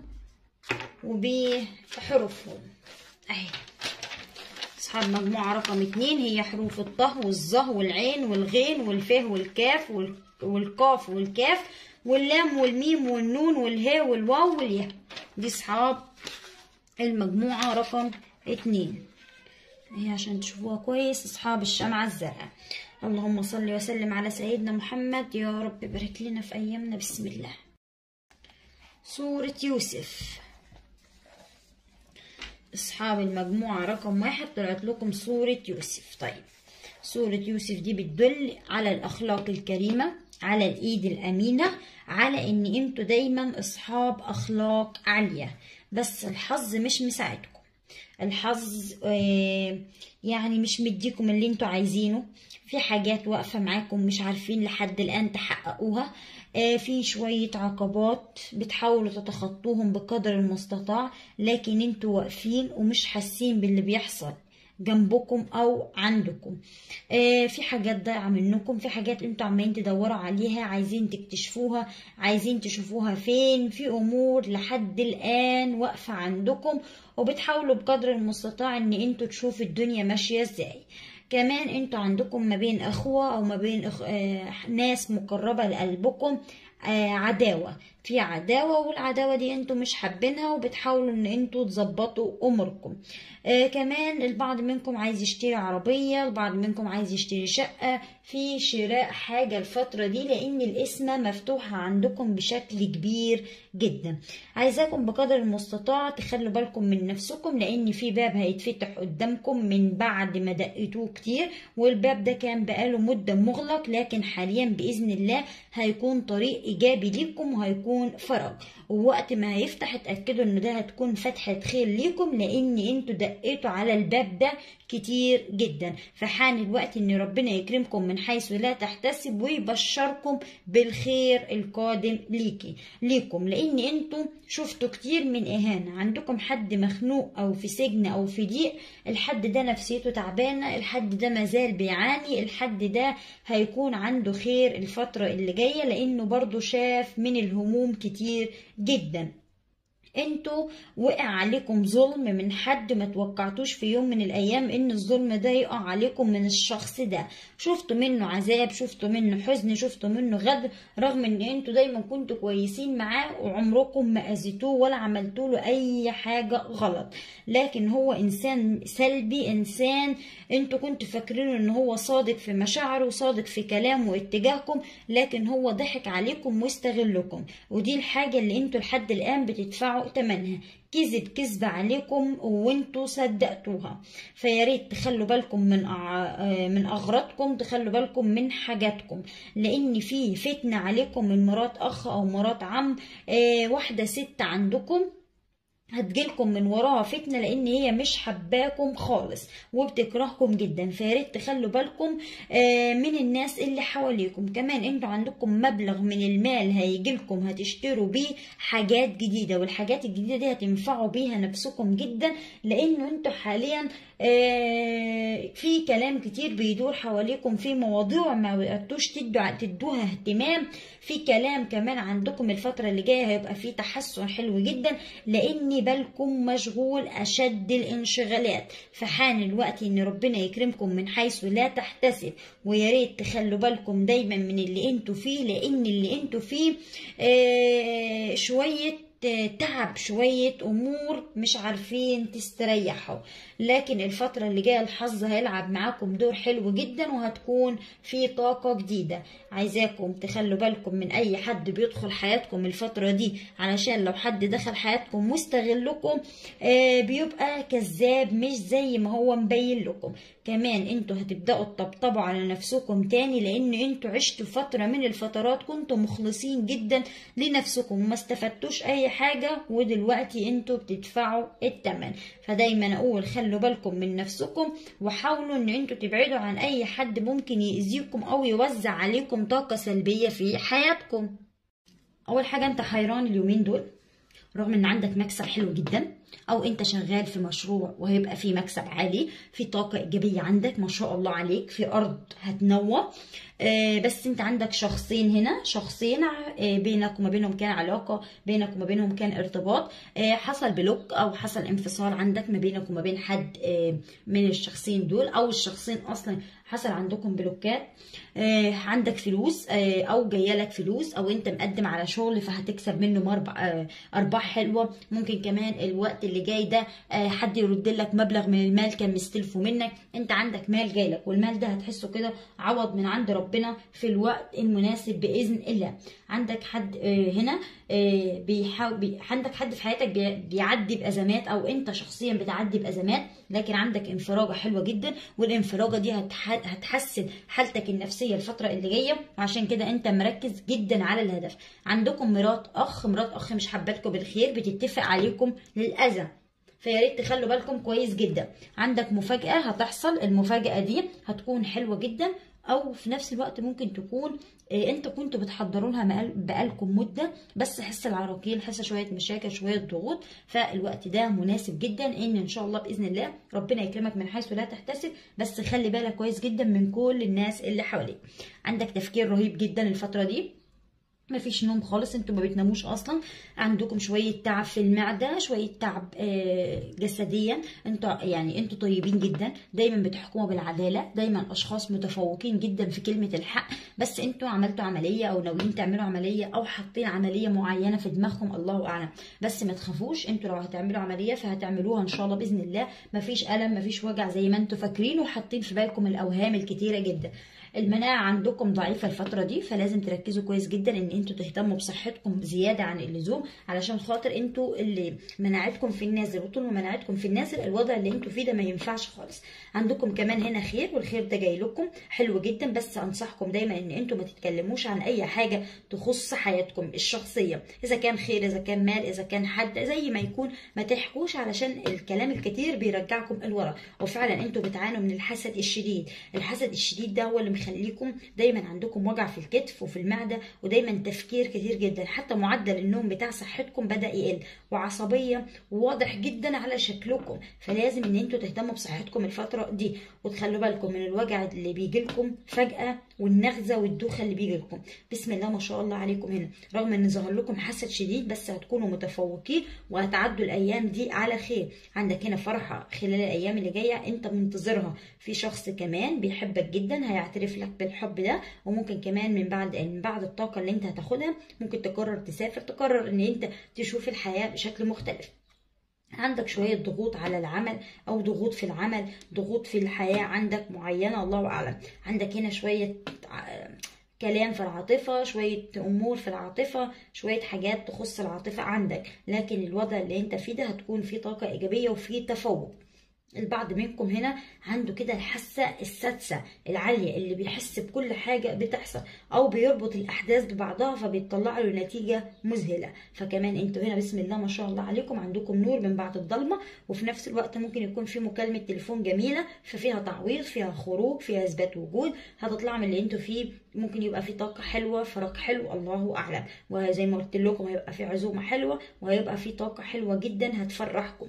وبحروفهم اهي اصحاب مجموعة رقم اتنين هي حروف الطه والظه والعين والغين والفه والكاف والقاف والكاف واللام والميم والنون والهاء والواو والياء دي اصحاب المجموعة رقم اتنين هي عشان تشوفوها كويس اصحاب الشمعة الزرقاء اللهم صل وسلم على سيدنا محمد يا رب بارك لنا في ايامنا بسم الله سورة يوسف اصحاب المجموعة رقم واحد طلعت لكم سورة يوسف طيب سورة يوسف دي بتدل على الاخلاق الكريمة على الايد الامينة على ان انتوا دايما اصحاب اخلاق عالية بس الحظ مش مساعدكم الحظ يعني مش مديكم اللي انتوا عايزينه في حاجات واقفة معاكم مش عارفين لحد الآن تحققوها في شوية عقبات بتحاولوا تتخطوهم بقدر المستطاع لكن انتوا واقفين ومش حاسين باللي بيحصل جنبكم او عندكم آه في حاجات ضايعه منكم في حاجات انتوا عمالين تدوروا عليها عايزين تكتشفوها عايزين تشوفوها فين في امور لحد الان واقفه عندكم وبتحاولوا بقدر المستطاع ان انتوا تشوفوا الدنيا ماشيه ازاي كمان انتوا عندكم ما بين اخوه او ما بين أخ... آه ناس مقربه لقلبكم آه عداوة في عداوة والعداوة دي انتوا مش حابينها وبتحاولوا ان انتوا تظبطوا اموركم آه كمان البعض منكم عايز يشتري عربية البعض منكم عايز يشتري شقة في شراء حاجة الفترة دي لان القسمة مفتوحة عندكم بشكل كبير جدا عايزاكم بقدر المستطاع تخلوا بالكم من نفسكم لان في باب هيتفتح قدامكم من بعد ما دقيتوه كتير والباب ده كان بقاله مدة مغلق لكن حاليا بإذن الله هيكون طريق ايجابي ليكم وهيكون فرج ووقت ما هيفتح اتاكدوا ان ده هتكون فتحه خير ليكم لان انتوا دقيتوا على الباب ده كتير جدا فحان الوقت ان ربنا يكرمكم من حيث لا تحتسب ويبشركم بالخير القادم ليكي ليكم لان انتوا شفتوا كتير من اهانه عندكم حد مخنوق او في سجن او في ضيق الحد ده نفسيته تعبانه الحد ده مازال بيعاني الحد ده هيكون عنده خير الفتره اللي جايه لانه برضو شاف من الهموم كتير جدا انتوا وقع عليكم ظلم من حد ما توقعتوش في يوم من الايام ان الظلم ده يقع عليكم من الشخص ده شفتوا منه عذاب شفتوا منه حزن شفتوا منه غدر رغم ان انتوا دايما كنتوا كويسين معاه وعمركم ما اذيتوه ولا عملتوا له اي حاجه غلط لكن هو انسان سلبي انسان انتوا كنتوا فاكرينه ان هو صادق في مشاعره وصادق في كلامه واتجاهكم لكن هو ضحك عليكم واستغلكم ودي الحاجه اللي انتوا لحد الان بتدفعوا تمنها كذب كذب عليكم وانتوا صدقتوها فيا ريت تخلوا بالكم من أع... من اغراضكم تخلوا بالكم من حاجاتكم لان في فتنه عليكم من مرات اخ او مرات عم آه واحده ست عندكم هتجيلكم من وراها فتنة لأن هي مش حباكم خالص وبتكرهكم جدا فياريت تخلوا بالكم من الناس اللي حواليكم كمان انتوا عندكم مبلغ من المال هيجيلكم هتشتروا بيه حاجات جديدة والحاجات الجديدة دي هتنفعوا بيها نفسكم جدا لأنه انتوا حاليا في كلام كتير بيدور حواليكم في مواضيع ما وقتوش تدوا تدوها اهتمام في كلام كمان عندكم الفترة اللي جاية هيبقى في تحسن حلو جدا لأن بالكم مشغول أشد الانشغالات فحان الوقت إن ربنا يكرمكم من حيث لا تحتسب ويا ريت تخلوا بالكم دايما من اللي انتوا فيه لأن اللي انتوا فيه آه شوية تعب شوية أمور مش عارفين تستريحوا لكن الفترة اللي جاية الحظ هيلعب معاكم دور حلو جدا وهتكون في طاقة جديدة عايزاكم تخلوا بالكم من أي حد بيدخل حياتكم الفترة دي علشان لو حد دخل حياتكم مستغلكم آه بيبقى كذاب مش زي ما هو مبين لكم كمان انتوا هتبدأوا تطبطبوا على نفسكم تاني لان انتوا عشتوا فترة من الفترات كنتوا مخلصين جدا لنفسكم وما استفدتوش اي حاجة ودلوقتي انتوا بتدفعوا التمن فدايما اقول خلوا بالكم من نفسكم وحاولوا ان انتوا تبعدوا عن اي حد ممكن يأذيكم او يوزع عليكم طاقة سلبية في حياتكم اول حاجة انت حيران اليومين دول رغم ان عندك مكسب حلو جدا او انت شغال في مشروع وهيبقى في مكسب عالي في طاقة ايجابية عندك ما شاء الله عليك في ارض هتنوى آه بس انت عندك شخصين هنا شخصين آه بينك وما بينهم كان علاقة بينك وما بينهم كان ارتباط آه حصل بلوك او حصل انفصال عندك ما بينك وما بين حد من الشخصين دول او الشخصين اصلا حصل عندكم بلوكات آه عندك فلوس آه او جايه لك فلوس او انت مقدم على شغل فهتكسب منه مربع آه ارباح حلوه ممكن كمان الوقت اللي جاي ده آه حد يرد لك مبلغ من المال كان مستلفه منك انت عندك مال جاي لك والمال ده هتحسه كده عوض من عند ربنا في الوقت المناسب باذن الله عندك حد آه هنا آه بيحاول بي عندك حد في حياتك بي بيعدي بازمات او انت شخصيا بتعدي بازمات لكن عندك انفراجه حلوه جدا والانفراجه دي هتح... هتحسن حالتك النفسيه الفتره اللي جايه وعشان كده انت مركز جدا على الهدف عندكم مرات اخ مرات اخ مش حبالكم بالخير بتتفق عليكم للاذى فيا ريت تخلوا بالكم كويس جدا عندك مفاجاه هتحصل المفاجاه دي هتكون حلوه جدا او في نفس الوقت ممكن تكون انتوا كنتوا بتحضروا لها بقالكم مده بس حس العراقيل حس شويه مشاكل شويه ضغوط فالوقت ده مناسب جدا ان ان شاء الله باذن الله ربنا يكرمك من حيث لا تحتسب بس خلي بالك كويس جدا من كل الناس اللي حواليك عندك تفكير رهيب جدا الفتره دي مفيش نوم خالص انتوا ما بتناموش اصلا عندكم شويه تعب في المعده شويه تعب جسديا انتوا يعني انتوا طيبين جدا دايما بتحكموا بالعداله دايما اشخاص متفوقين جدا في كلمه الحق بس انتوا عملتوا عمليه او ناويين تعملوا عمليه او حاطين عمليه معينه في دماغكم الله اعلم بس ما تخافوش انتوا لو هتعملوا عمليه فهتعملوها ان شاء الله باذن الله مفيش الم مفيش وجع زي ما انتوا فاكرين وحاطين في بالكم الاوهام الكتيره جدا المناعة عندكم ضعيفة الفترة دي فلازم تركزوا كويس جدا ان انتوا تهتموا بصحتكم زيادة عن اللزوم علشان خاطر انتوا اللي مناعتكم في النازل وطول ما مناعتكم في النازل الوضع اللي انتوا فيه ده ما ينفعش خالص عندكم كمان هنا خير والخير ده جاي لكم حلو جدا بس انصحكم دايما ان انتوا ما تتكلموش عن اي حاجة تخص حياتكم الشخصية اذا كان خير اذا كان مال اذا كان حد زي ما يكون ما تحكوش علشان الكلام الكتير بيرجعكم لورا وفعلا انتوا بتعانوا من الحسد الشديد الحسد الشديد ده هو اللي مخليكم دايما عندكم وجع في الكتف وفي المعده ودايما تفكير كتير جدا حتى معدل النوم بتاع صحتكم بدا يقل وعصبيه وواضح جدا على شكلكم فلازم ان انتوا تهتموا بصحتكم الفتره دي وتخلوا بالكم من الوجع اللي بيجي لكم فجاه والنغزه والدوخه اللي بيجي لكم بسم الله ما شاء الله عليكم هنا رغم ان ظهر لكم حسد شديد بس هتكونوا متفوقين وهتعدوا الايام دي على خير عندك هنا فرحه خلال الايام اللي جايه انت منتظرها في شخص كمان بيحبك جدا هيعترف لك بالحب ده وممكن كمان من بعد من بعد الطاقه اللي انت هتاخدها ممكن تقرر تسافر تقرر ان انت تشوف الحياه بشكل مختلف عندك شوية ضغوط على العمل أو ضغوط في العمل ضغوط في الحياة عندك معينة الله أعلم عندك هنا شوية كلام في العاطفة شوية أمور في العاطفة شوية حاجات تخص العاطفة عندك لكن الوضع اللي انت فيه ده هتكون فيه طاقة إيجابية وفيه تفوق البعض منكم هنا عنده كده الحاسة السادسة العالية اللي بيحس بكل حاجة بتحصل أو بيربط الأحداث ببعضها فبيطلع له نتيجة مذهلة فكمان انتوا هنا بسم الله ما شاء الله عليكم عندكم نور من بعد الضلمة وفي نفس الوقت ممكن يكون في مكالمة تليفون جميلة ففيها تعويض فيها خروج فيها إثبات وجود هتطلعوا من اللي انتوا فيه ممكن يبقى في طاقة حلوة فراغ حلو الله أعلم وزي ما قلت لكم هيبقى في عزومة حلوة وهيبقى في طاقة حلوة جدا هتفرحكم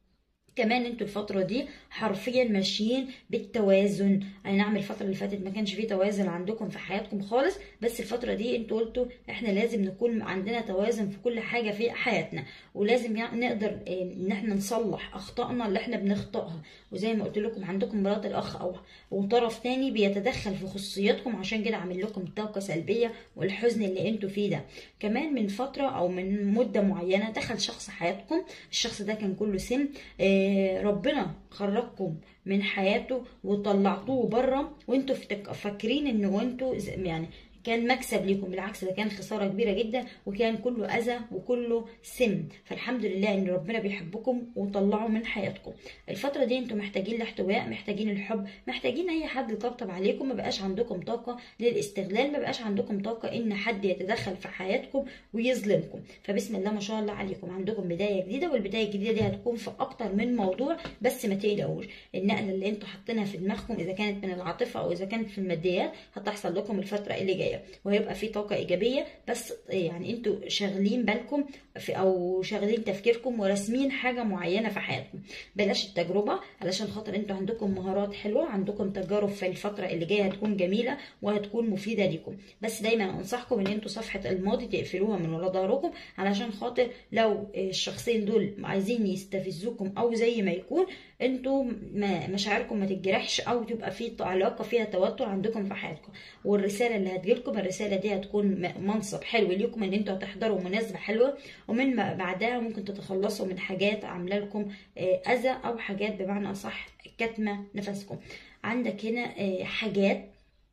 كمان انتوا الفترة دي حرفيا ماشيين بالتوازن اي نعم الفترة اللي فاتت ما كانش فيه توازن عندكم في حياتكم خالص بس الفترة دي انتوا قلتوا احنا لازم نكون عندنا توازن في كل حاجة في حياتنا ولازم يعني نقدر ان احنا نصلح اخطائنا اللي احنا بنخطئها وزي ما قلت لكم عندكم مرات الاخ او وطرف تاني بيتدخل في خصوصياتكم عشان كده عامل لكم طاقة سلبية والحزن اللي انتوا فيه ده كمان من فترة او من مدة معينة دخل شخص حياتكم الشخص ده كان كله سم اه ربنا خرجكم من حياته وطلعتوه بره وانتوا فاكرين ان انتوا يعني كان مكسب ليكم بالعكس ده كان خسارة كبيرة جدا وكان كله أذى وكله سم فالحمد لله إن ربنا بيحبكم وطلعوا من حياتكم الفترة دي انتوا محتاجين الاحتواء محتاجين الحب محتاجين أي حد يطبطب عليكم ما بقاش عندكم طاقة للاستغلال ما بقاش عندكم طاقة إن حد يتدخل في حياتكم ويظلمكم فبسم الله ما شاء الله عليكم عندكم بداية جديدة والبداية الجديدة دي هتكون في أكتر من موضوع بس ما تقلقوش النقلة اللي انتوا حاطينها في دماغكم إذا كانت من العاطفة أو إذا كانت في الماديات هتحصل لكم الفترة اللي جاية وهيبقى في طاقه ايجابيه بس يعني انتوا شاغلين بالكم في او شاغلين تفكيركم وراسمين حاجه معينه في حياتكم بلاش التجربه علشان خاطر انتوا عندكم مهارات حلوه عندكم تجارب في الفتره اللي جايه هتكون جميله وهتكون مفيده ليكم بس دايما انصحكم ان انتوا صفحه الماضي تقفلوها من ورا ظهركم علشان خاطر لو الشخصين دول عايزين يستفزوكم او زي ما يكون انتوا مشاعركم ما تتجرحش او تبقى في علاقه فيها توتر عندكم في حياتكم والرساله اللي هتجيلكم الرساله دي هتكون منصب حلو ليكم ان انتوا هتحضروا مناسبه حلوه ومن بعدها ممكن تتخلصوا من حاجات عامله لكم اذى او حاجات بمعنى اصح كاتمه نفسكم عندك هنا حاجات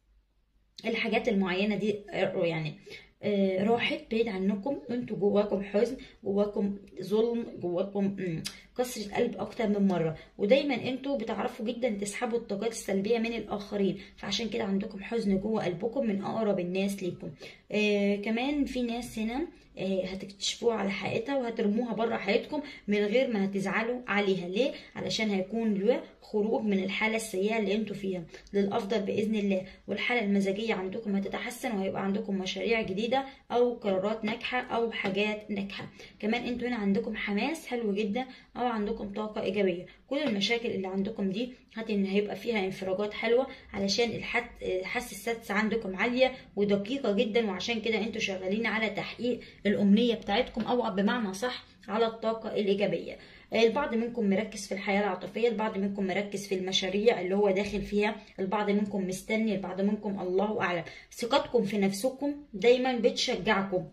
الحاجات المعينه دي يعني راحت بعيد عنكم انتوا جواكم حزن جواكم ظلم جواكم كسرة قلب اكتر من مرة ودايما انتوا بتعرفوا جدا تسحبوا الطاقات السلبية من الاخرين فعشان كده عندكم حزن جوه قلبكم من اقرب الناس ليكم آه كمان في ناس هنا آه هتكتشفوها على حقيقتها وهترموها بره حياتكم من غير ما هتزعلوا عليها ليه علشان هيكون له خروج من الحالة السيئة اللي انتوا فيها للأفضل بإذن الله والحالة المزاجية عندكم هتتحسن وهيبقى عندكم مشاريع جديدة أو قرارات ناجحة أو حاجات ناجحة كمان انتوا هنا عندكم حماس حلو جدا أو عندكم طاقة إيجابية كل المشاكل اللي عندكم دي ان هيبقى فيها انفراجات حلوة علشان الحاسة السادسة عندكم عالية ودقيقة جدا وعشان كده انتوا شغالين على تحقيق الأمنية بتاعتكم أو بمعنى صح على الطاقة الإيجابية البعض منكم مركز في الحياة العاطفية البعض منكم مركز في المشاريع اللي هو داخل فيها البعض منكم مستني البعض منكم الله أعلم ثقتكم في نفسكم دايما بتشجعكم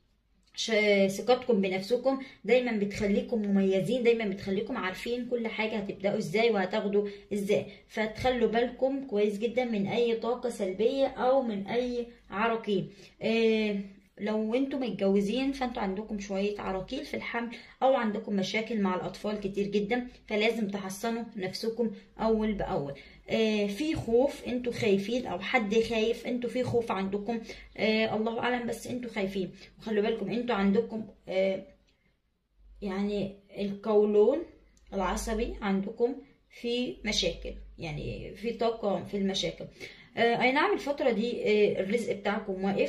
ثقتكم بنفسكم دايما بتخليكم مميزين دايما بتخليكم عارفين كل حاجه هتبداوا ازاي وهتاخدوا ازاي فتخلوا بالكم كويس جدا من اي طاقه سلبيه او من اي عراقيل إيه لو انتم متجوزين فانتوا عندكم شويه عراقيل في الحمل او عندكم مشاكل مع الاطفال كتير جدا فلازم تحصنوا نفسكم اول باول آه في خوف انتوا خايفين او حد خايف انتوا في خوف عندكم آه الله اعلم بس انتوا خايفين وخلوا بالكم انتوا عندكم آه يعني القولون العصبي عندكم في مشاكل يعني في طاقه في المشاكل اي نعم الفتره دي الرزق بتاعكم واقف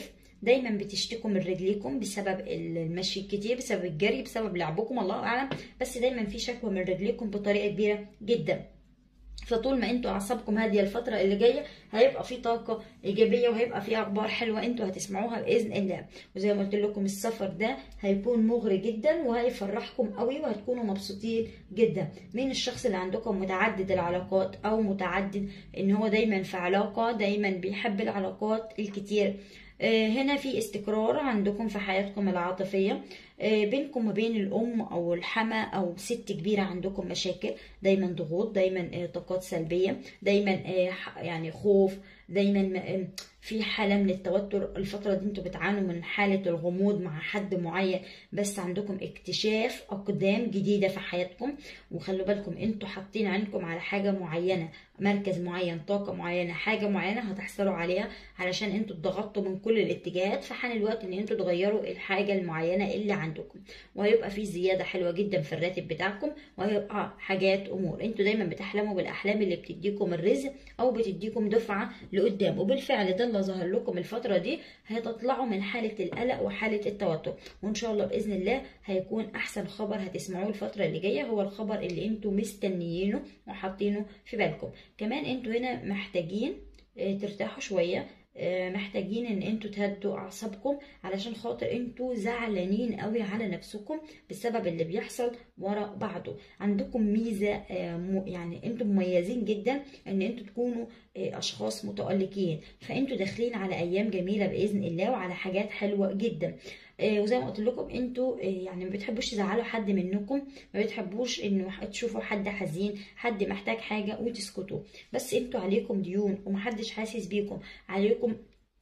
دايما بتشتكوا من رجليكم بسبب المشي الكتير بسبب الجري بسبب لعبكم الله اعلم بس دايما في شكوى من رجليكم بطريقه كبيره جدا فطول ما انتوا اعصابكم هاديه الفتره اللي جايه هيبقى في طاقه ايجابيه وهيبقى في اخبار حلوه انتوا هتسمعوها باذن الله وزي ما قلت لكم السفر ده هيكون مغري جدا وهيفرحكم قوي وهتكونوا مبسوطين جدا مين الشخص اللي عندكم متعدد العلاقات او متعدد ان هو دايما في علاقه دايما بيحب العلاقات الكتير هنا في استقرار عندكم في حياتكم العاطفية بينكم وبين الأم أو الحما أو ست كبيرة عندكم مشاكل دايما ضغوط دايما طاقات سلبية دايما يعني خوف دايما في حالة من التوتر الفترة دي انتوا بتعانوا من حالة الغموض مع حد معين بس عندكم اكتشاف أقدام جديدة في حياتكم وخلوا بالكم انتوا حاطين عينكم على حاجة معينة مركز معين طاقة معينة حاجة معينة هتحصلوا عليها علشان انتوا اتضغطتوا من كل الاتجاهات فحان الوقت ان انتوا تغيروا الحاجة المعينة اللي عندكم وهيبقى في زيادة حلوة جدا في الراتب بتاعكم وهيبقى حاجات امور انتوا دايما بتحلموا بالاحلام اللي بتديكم الرزق او بتديكم دفعة لقدام وبالفعل ده اللي ظهر لكم الفترة دي هتطلعوا من حالة القلق وحالة التوتر وان شاء الله باذن الله هيكون احسن خبر هتسمعوه الفترة اللي جاية هو الخبر اللي انتوا مستنيينه وحاطينه في بالكم كمان انتوا هنا محتاجين ترتاحوا شوية محتاجين ان انتوا تهدوا اعصابكم علشان خاطر انتوا زعلانين قوي على نفسكم بسبب اللي بيحصل ورا بعضه عندكم ميزه يعني انتوا مميزين جدا ان انتوا تكونوا اشخاص متالقين فانتوا داخلين على ايام جميله باذن الله وعلى حاجات حلوه جدا وزي ما قلت لكم انتوا يعني ما بتحبوش تزعلوا حد منكم ما بتحبوش انه تشوفوا حد حزين حد محتاج حاجه وتسكتوا بس انتوا عليكم ديون ومحدش حاسس بيكم عليكم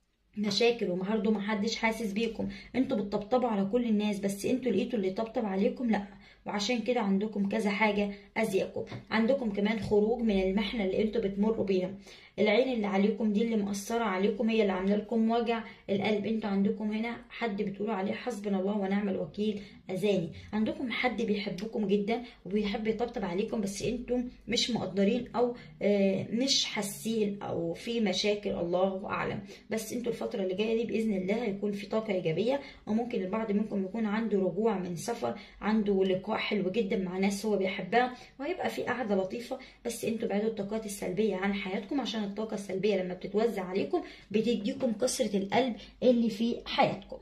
مشاكل ومهارده محدش حاسس بيكم انتوا بتطبطبوا على كل الناس بس انتوا لقيتوا اللي يطبطب عليكم لا وعشان كده عندكم كذا حاجة أذيكم عندكم كمان خروج من المحنة اللي انتوا بتمروا بيها العين اللي عليكم دي اللي مأثرة عليكم هي اللي عاملة لكم وجع القلب انتوا عندكم هنا حد بتقولوا عليه حسبنا الله ونعم الوكيل أذاني عندكم حد بيحبكم جدا وبيحب يطبطب عليكم بس انتم مش مقدرين أو مش حاسين أو في مشاكل الله أعلم بس انتوا الفترة اللي جاية دي بإذن الله هيكون في طاقة إيجابية وممكن البعض منكم يكون عنده رجوع من سفر عنده لقاء حلو جدا مع ناس هو بيحبها وهيبقى في قعدة لطيفة بس انتوا بعدوا الطاقات السلبية عن حياتكم عشان الطاقة السلبية لما بتتوزع عليكم بتديكم كسرة القلب اللي في حياتكم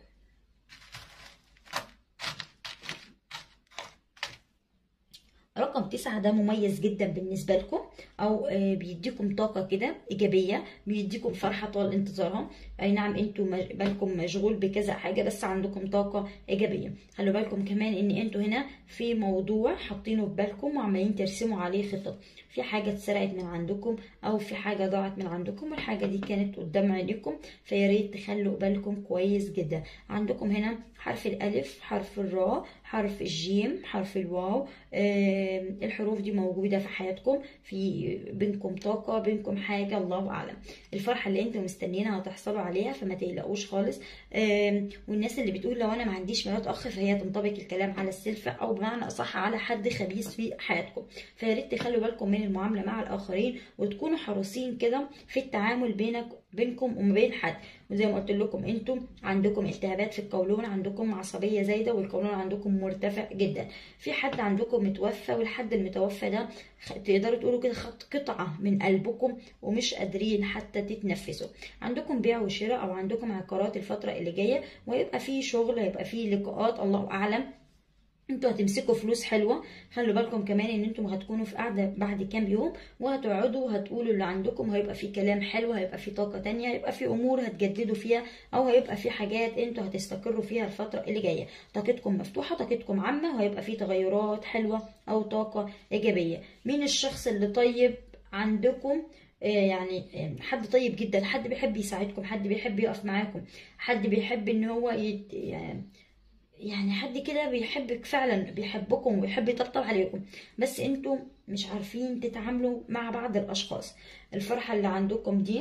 رقم تسعة ده مميز جدا بالنسبة لكم أو بيديكم طاقة كده إيجابية بيديكم فرحة طال انتظارها أي نعم انتوا بالكم مشغول بكذا حاجة بس عندكم طاقة إيجابية خلوا بالكم كمان إن انتوا هنا في موضوع حاطينه في بالكم وعمالين ترسموا عليه خطط في حاجة اتسرقت من عندكم أو في حاجة ضاعت من عندكم والحاجة دي كانت قدام عينيكم فياريت تخلوا بالكم كويس جدا عندكم هنا حرف الألف حرف الراء حرف الجيم حرف الواو آه الحروف دي موجودة في حياتكم في بينكم طاقة بينكم حاجة الله أعلم الفرحة اللي انتم مستنيينها هتحصلوا عليها فما تقلقوش خالص آه والناس اللي بتقول لو أنا ما عنديش مرات أخ فهي تنطبق الكلام على السلفة أو بمعنى أصح على حد خبيث في حياتكم فياريت تخلوا بالكم من المعاملة مع الآخرين وتكونوا حريصين كده في التعامل بينك بينكم وما بين حد وزي ما قلت لكم انتم عندكم التهابات في القولون عندكم عصبيه زايده والقولون عندكم مرتفع جدا في حد عندكم متوفى والحد المتوفى ده تقدروا تقولوا كده خط قطعه من قلبكم ومش قادرين حتى تتنفسوا عندكم بيع وشراء او عندكم عقارات الفتره اللي جايه ويبقى في شغل هيبقى في لقاءات الله اعلم انتوا هتمسكوا فلوس حلوه خلوا بالكم كمان ان انتوا هتكونوا في قاعده بعد كام يوم وهتقعدوا وهتقولوا اللي عندكم هيبقى في كلام حلو هيبقى في طاقه تانية هيبقى في امور هتجددوا فيها او هيبقى في حاجات انتوا هتستقروا فيها الفتره اللي جايه طاقتكم مفتوحه طاقتكم عامه وهيبقى في تغيرات حلوه او طاقه ايجابيه مين الشخص اللي طيب عندكم يعني حد طيب جدا حد بيحب يساعدكم حد بيحب يقف معاكم حد بيحب ان هو يت... يعني يعني حد كده بيحبك فعلا بيحبكم وبيحب يطبطب عليكم بس انتوا مش عارفين تتعاملوا مع بعض الاشخاص الفرحة اللي عندكم دي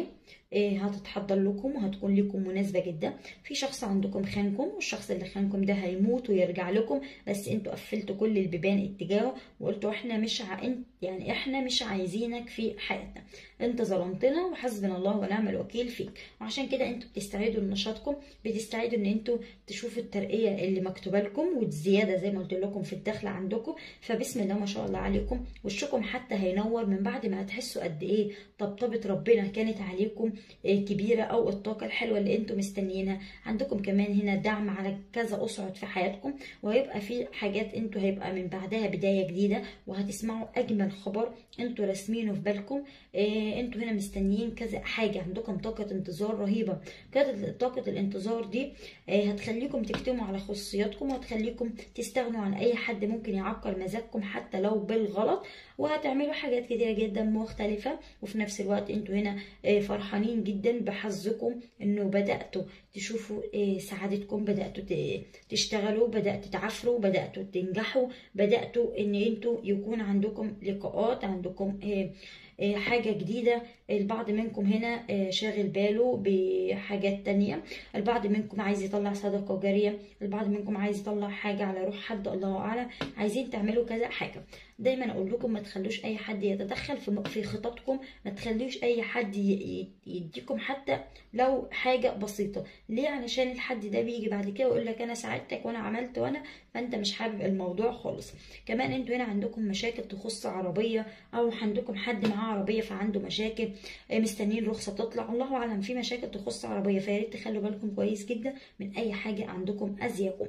إيه هتتحضر لكم وهتكون لكم مناسبة جدا في شخص عندكم خانكم والشخص اللي خانكم ده هيموت ويرجع لكم بس انتوا قفلتوا كل البيبان اتجاهه وقلتوا احنا مش ع... يعني احنا مش عايزينك في حياتنا انت ظلمتنا وحسبنا الله ونعم الوكيل فيك وعشان كده انتوا بتستعيدوا لنشاطكم بتستعيدوا ان انتوا تشوفوا الترقية اللي مكتوبة لكم والزيادة زي ما قلت لكم في الدخل عندكم فبسم الله ما شاء الله عليكم وشكم حتى هينور من بعد ما هتحسوا قد ايه طبطبة ربنا كانت عليكم كبيرة او الطاقة الحلوة اللي انتوا مستنيينها عندكم كمان هنا دعم على كذا اصعد في حياتكم وهيبقى في حاجات انتوا هيبقى من بعدها بداية جديدة وهتسمعوا اجمل خبر انتوا راسمينه في بالكم إيه انتوا هنا مستنيين كذا حاجة عندكم طاقة انتظار رهيبة كانت طاقة الانتظار دي إيه هتخليكم تكتموا على خصوصياتكم وهتخليكم تستغنوا عن اي حد ممكن يعكر مزاجكم حتى لو بالغلط وهتعملوا حاجات كتيرة جدا مختلفة وفي نفس الوقت انتوا هنا إيه فرحانين جدا بحظكم انه بدأتوا تشوفوا إيه سعادتكم بدأتوا تشتغلوا بدأتوا تعافروا بدأتوا تنجحوا بدأتوا ان انتوا يكون عندكم لقاءات عندكم إيه حاجة جديدة البعض منكم هنا شاغل باله بحاجات تانية البعض منكم عايز يطلع صدقة جارية البعض منكم عايز يطلع حاجة على روح حد الله أعلم عايزين تعملوا كذا حاجة دايما اقول لكم ما تخلوش اي حد يتدخل في في خططكم ما تخلوش اي حد يديكم حتى لو حاجه بسيطه ليه علشان الحد ده بيجي بعد كده ويقول لك انا ساعدتك وانا عملت وانا فانت مش حابب الموضوع خالص كمان انتوا هنا عندكم مشاكل تخص عربيه او عندكم حد معاه عربيه فعنده مشاكل مستنيين رخصه تطلع الله اعلم في مشاكل تخص عربيه فيا ريت تخلوا بالكم كويس جدا من اي حاجه عندكم اذيكم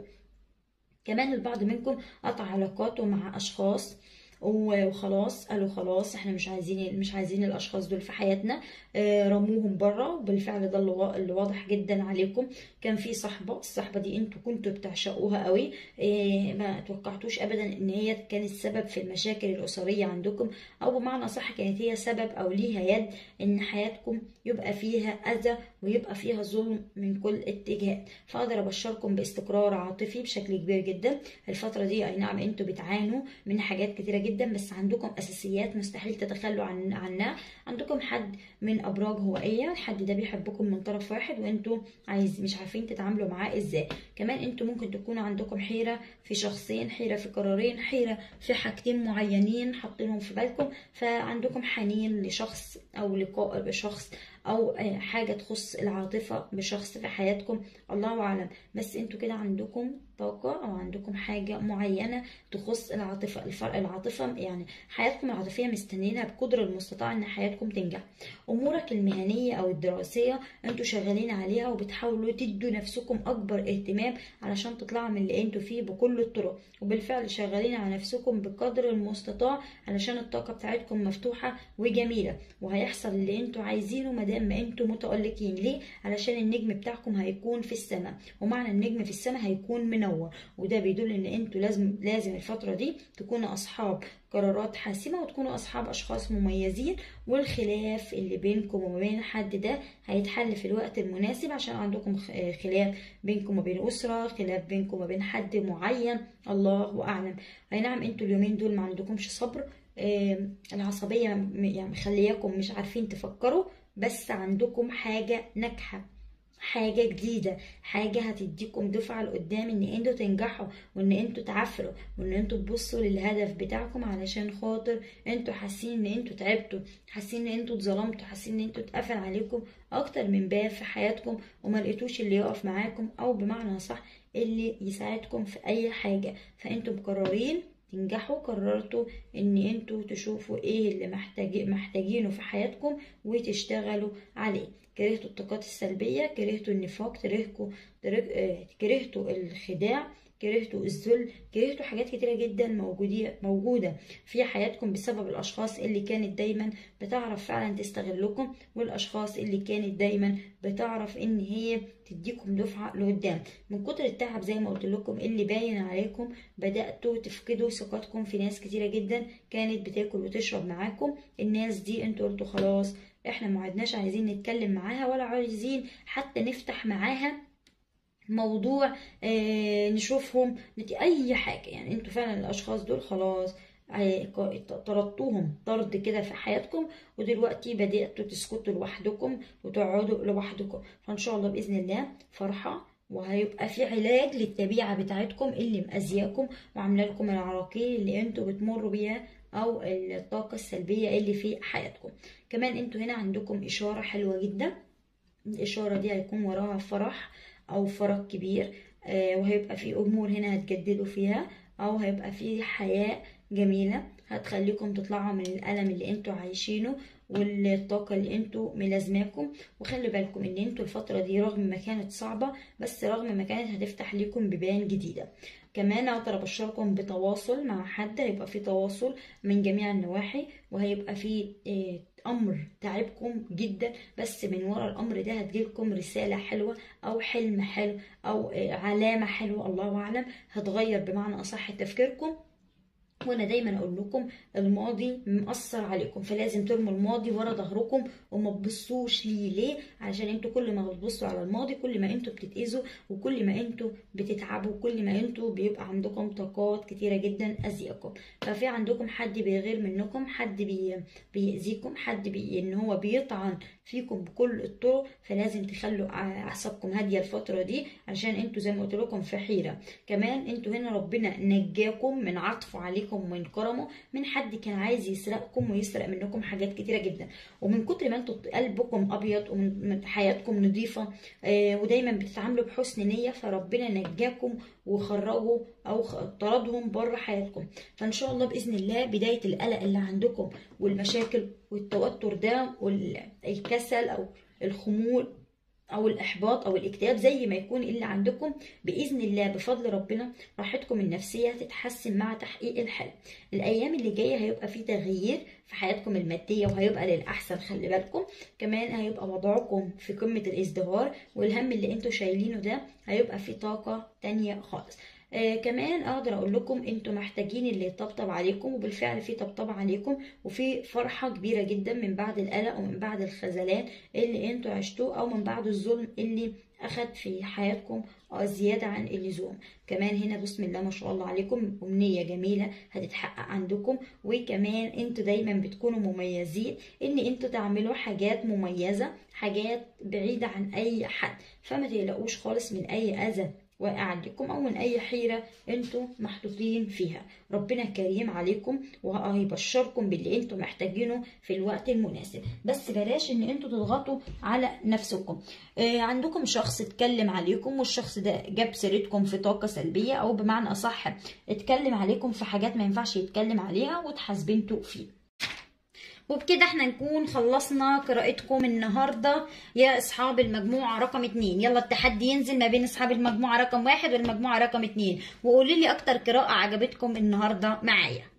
كمان البعض منكم قطع علاقاته مع اشخاص وخلاص قالوا خلاص احنا مش عايزين مش عايزين الاشخاص دول في حياتنا اه رموهم بره وبالفعل ده اللي واضح جدا عليكم كان في صاحبه الصاحبه دي انتوا كنتوا بتعشقوها قوي اه ما توقعتوش ابدا ان هي كانت سبب في المشاكل الاسريه عندكم او بمعنى صح كانت هي سبب او ليها يد ان حياتكم يبقى فيها اذى ويبقى فيها ظلم من كل اتجاه فاقدر ابشركم باستقرار عاطفي بشكل كبير جدا الفتره دي اي نعم انتوا بتعانوا من حاجات كتيره جدا بس عندكم اساسيات مستحيل تتخلوا عن عنها عندكم حد من ابراج هوائيه الحد ده بيحبكم من طرف واحد وانتوا عايز مش عارفين تتعاملوا معاه ازاي كمان انتوا ممكن تكونوا عندكم حيره في شخصين حيره في قرارين حيره في حاجتين معينين حاطينهم في بالكم فعندكم حنين لشخص او لقاء بشخص او حاجه تخص العاطفه بشخص في حياتكم الله اعلم بس انتوا كده عندكم طاقه او عندكم حاجه معينه تخص العاطفه الفرق العاطفه يعني حياتكم العاطفيه مستنيينها بقدر المستطاع ان حياتكم تنجح امورك المهنيه او الدراسيه انتوا شغالين عليها وبتحاولوا تدوا نفسكم اكبر اهتمام علشان تطلعوا من اللي انتوا فيه بكل الطرق وبالفعل شغالين على نفسكم بقدر المستطاع علشان الطاقه بتاعتكم مفتوحه وجميله وهيحصل اللي انتوا عايزينه مادام ما انتوا متالقين ليه علشان النجم بتاعكم هيكون في السماء ومعنى النجم في السماء هيكون منور وده بيدل ان انتوا لازم لازم الفتره دي تكونوا اصحاب قرارات حاسمة وتكونوا أصحاب أشخاص مميزين والخلاف اللي بينكم وما بين الحد ده هيتحل في الوقت المناسب عشان عندكم خلاف بينكم وبين أسرة خلاف بينكم وما بين حد معين الله أعلم أي نعم انتوا اليومين دول ما عندكمش صبر العصبية يعني مخلياكم مش عارفين تفكروا بس عندكم حاجة ناجحة حاجة جديدة حاجة هتديكم دفعة لقدام ان انتوا تنجحوا وان انتوا تعافروا وان انتوا تبصوا للهدف بتاعكم علشان خاطر انتوا حاسين ان انتوا تعبتوا حاسين ان انتوا اتظلمتوا حاسين ان انتوا اتقفل عليكم اكتر من باب في حياتكم وما لقيتوش اللي يقف معاكم او بمعنى صح اللي يساعدكم في اي حاجة فانتوا مقررين تنجحوا قررتوا ان انتوا تشوفوا ايه اللي محتاج محتاجينه في حياتكم وتشتغلوا عليه كرهتوا الطاقات السلبية كرهتوا النفاق كرهتوا كرهتوا الخداع كرهتوا الذل كرهتوا حاجات كتيرة جدا موجودة موجودة في حياتكم بسبب الأشخاص اللي كانت دايما بتعرف فعلا تستغلكم والأشخاص اللي كانت دايما بتعرف إن هي تديكم دفعة لقدام من كتر التعب زي ما قلت لكم اللي باين عليكم بدأتوا تفقدوا ثقتكم في ناس كتيرة جدا كانت بتاكل وتشرب معاكم الناس دي انتوا قلتوا خلاص احنا ما عدناش عايزين نتكلم معاها ولا عايزين حتى نفتح معاها موضوع آه نشوفهم اي حاجه يعني انتوا فعلا الاشخاص دول خلاص طردتوهم طرد كده في حياتكم ودلوقتي بدأتوا تسكتوا لوحدكم وتقعدوا لوحدكم فإن شاء الله بإذن الله فرحة وهيبقى في علاج للطبيعة بتاعتكم اللي مأذياكم وعاملة لكم العراقيل اللي انتوا بتمروا بيها او الطاقة السلبية اللي في حياتكم كمان انتوا هنا عندكم اشارة حلوة جدا الاشارة دي هيكون وراها فرح او فرح كبير آه وهيبقى في امور هنا هتجددوا فيها او هيبقى في حياة جميلة هتخليكم تطلعوا من الألم اللي انتوا عايشينه والطاقة اللي انتوا ملازماكم وخلي بالكم ان انتوا الفترة دي رغم ما كانت صعبة بس رغم ما كانت هتفتح لكم بيبان جديدة كمان اقدر ابشركم بتواصل مع حد هيبقى في تواصل من جميع النواحي وهيبقى في اه امر تعبكم جدا بس من ورا الامر ده هتجيلكم رساله حلوه او حلم حلو او اه علامه حلوه الله اعلم هتغير بمعنى اصح تفكيركم وانا دايما اقول لكم الماضي مأثر عليكم فلازم ترموا الماضي ورا ظهركم وما تبصوش ليه ليه علشان انتوا كل ما بتبصوا على الماضي كل ما انتوا بتتأذوا وكل ما انتوا بتتعبوا وكل ما انتوا بيبقى عندكم طاقات كتيره جدا اذياكم ففي عندكم حد بيغير منكم حد بي... بيأذيكم حد بي... ان هو بيطعن فيكم بكل الطرق فلازم تخلوا اعصابكم هاديه الفتره دي علشان انتوا زي ما قلت لكم في حيره كمان انتوا هنا ربنا نجاكم من عطفه عليكم ومن كرمه من حد كان عايز يسرقكم ويسرق منكم حاجات كتيره جدا ومن كتر ما انتوا قلبكم ابيض ومن حياتكم نظيفه آه ودايما بتتعاملوا بحسن نيه فربنا نجاكم وخرجوا او طردهم بره حياتكم فان شاء الله باذن الله بدايه القلق اللي عندكم والمشاكل والتوتر ده والكسل او الخمول او الاحباط او الاكتئاب زي ما يكون اللي عندكم باذن الله بفضل ربنا راحتكم النفسيه هتتحسن مع تحقيق الحلم الايام اللي جايه هيبقى في تغيير في حياتكم الماديه وهيبقى للاحسن خلي بالكم كمان هيبقى وضعكم في قمه الازدهار والهم اللي انتوا شايلينه ده هيبقى في طاقه تانية خالص آه كمان اقدر اقول لكم انتوا محتاجين اللي يطبطب عليكم وبالفعل في طبطب عليكم وفي فرحه كبيره جدا من بعد القلق ومن بعد الخذلان اللي انتوا عشتوه او من بعد الظلم اللي اخد في حياتكم زيادة عن اللزوم كمان هنا بسم الله ما شاء الله عليكم أمنية جميلة هتتحقق عندكم وكمان انتوا دايما بتكونوا مميزين ان انتوا تعملوا حاجات مميزة حاجات بعيدة عن اي حد فما تقلقوش خالص من اي اذى واقع عندكم او من اي حيره انتوا محطوطين فيها ربنا كريم عليكم وهيبشركم باللي انتوا محتاجينه في الوقت المناسب بس بلاش ان انتوا تضغطوا على نفسكم آه عندكم شخص اتكلم عليكم والشخص ده جاب سيرتكم في طاقه سلبيه او بمعنى اصح اتكلم عليكم في حاجات ما ينفعش يتكلم عليها وتحاسبنتوا فيه وبكده احنا نكون خلصنا قراءتكم النهاردة يا اصحاب المجموعة رقم اتنين يلا التحدي ينزل ما بين اصحاب المجموعة رقم واحد والمجموعة رقم اتنين وقولوا لي اكتر قراءة عجبتكم النهاردة معايا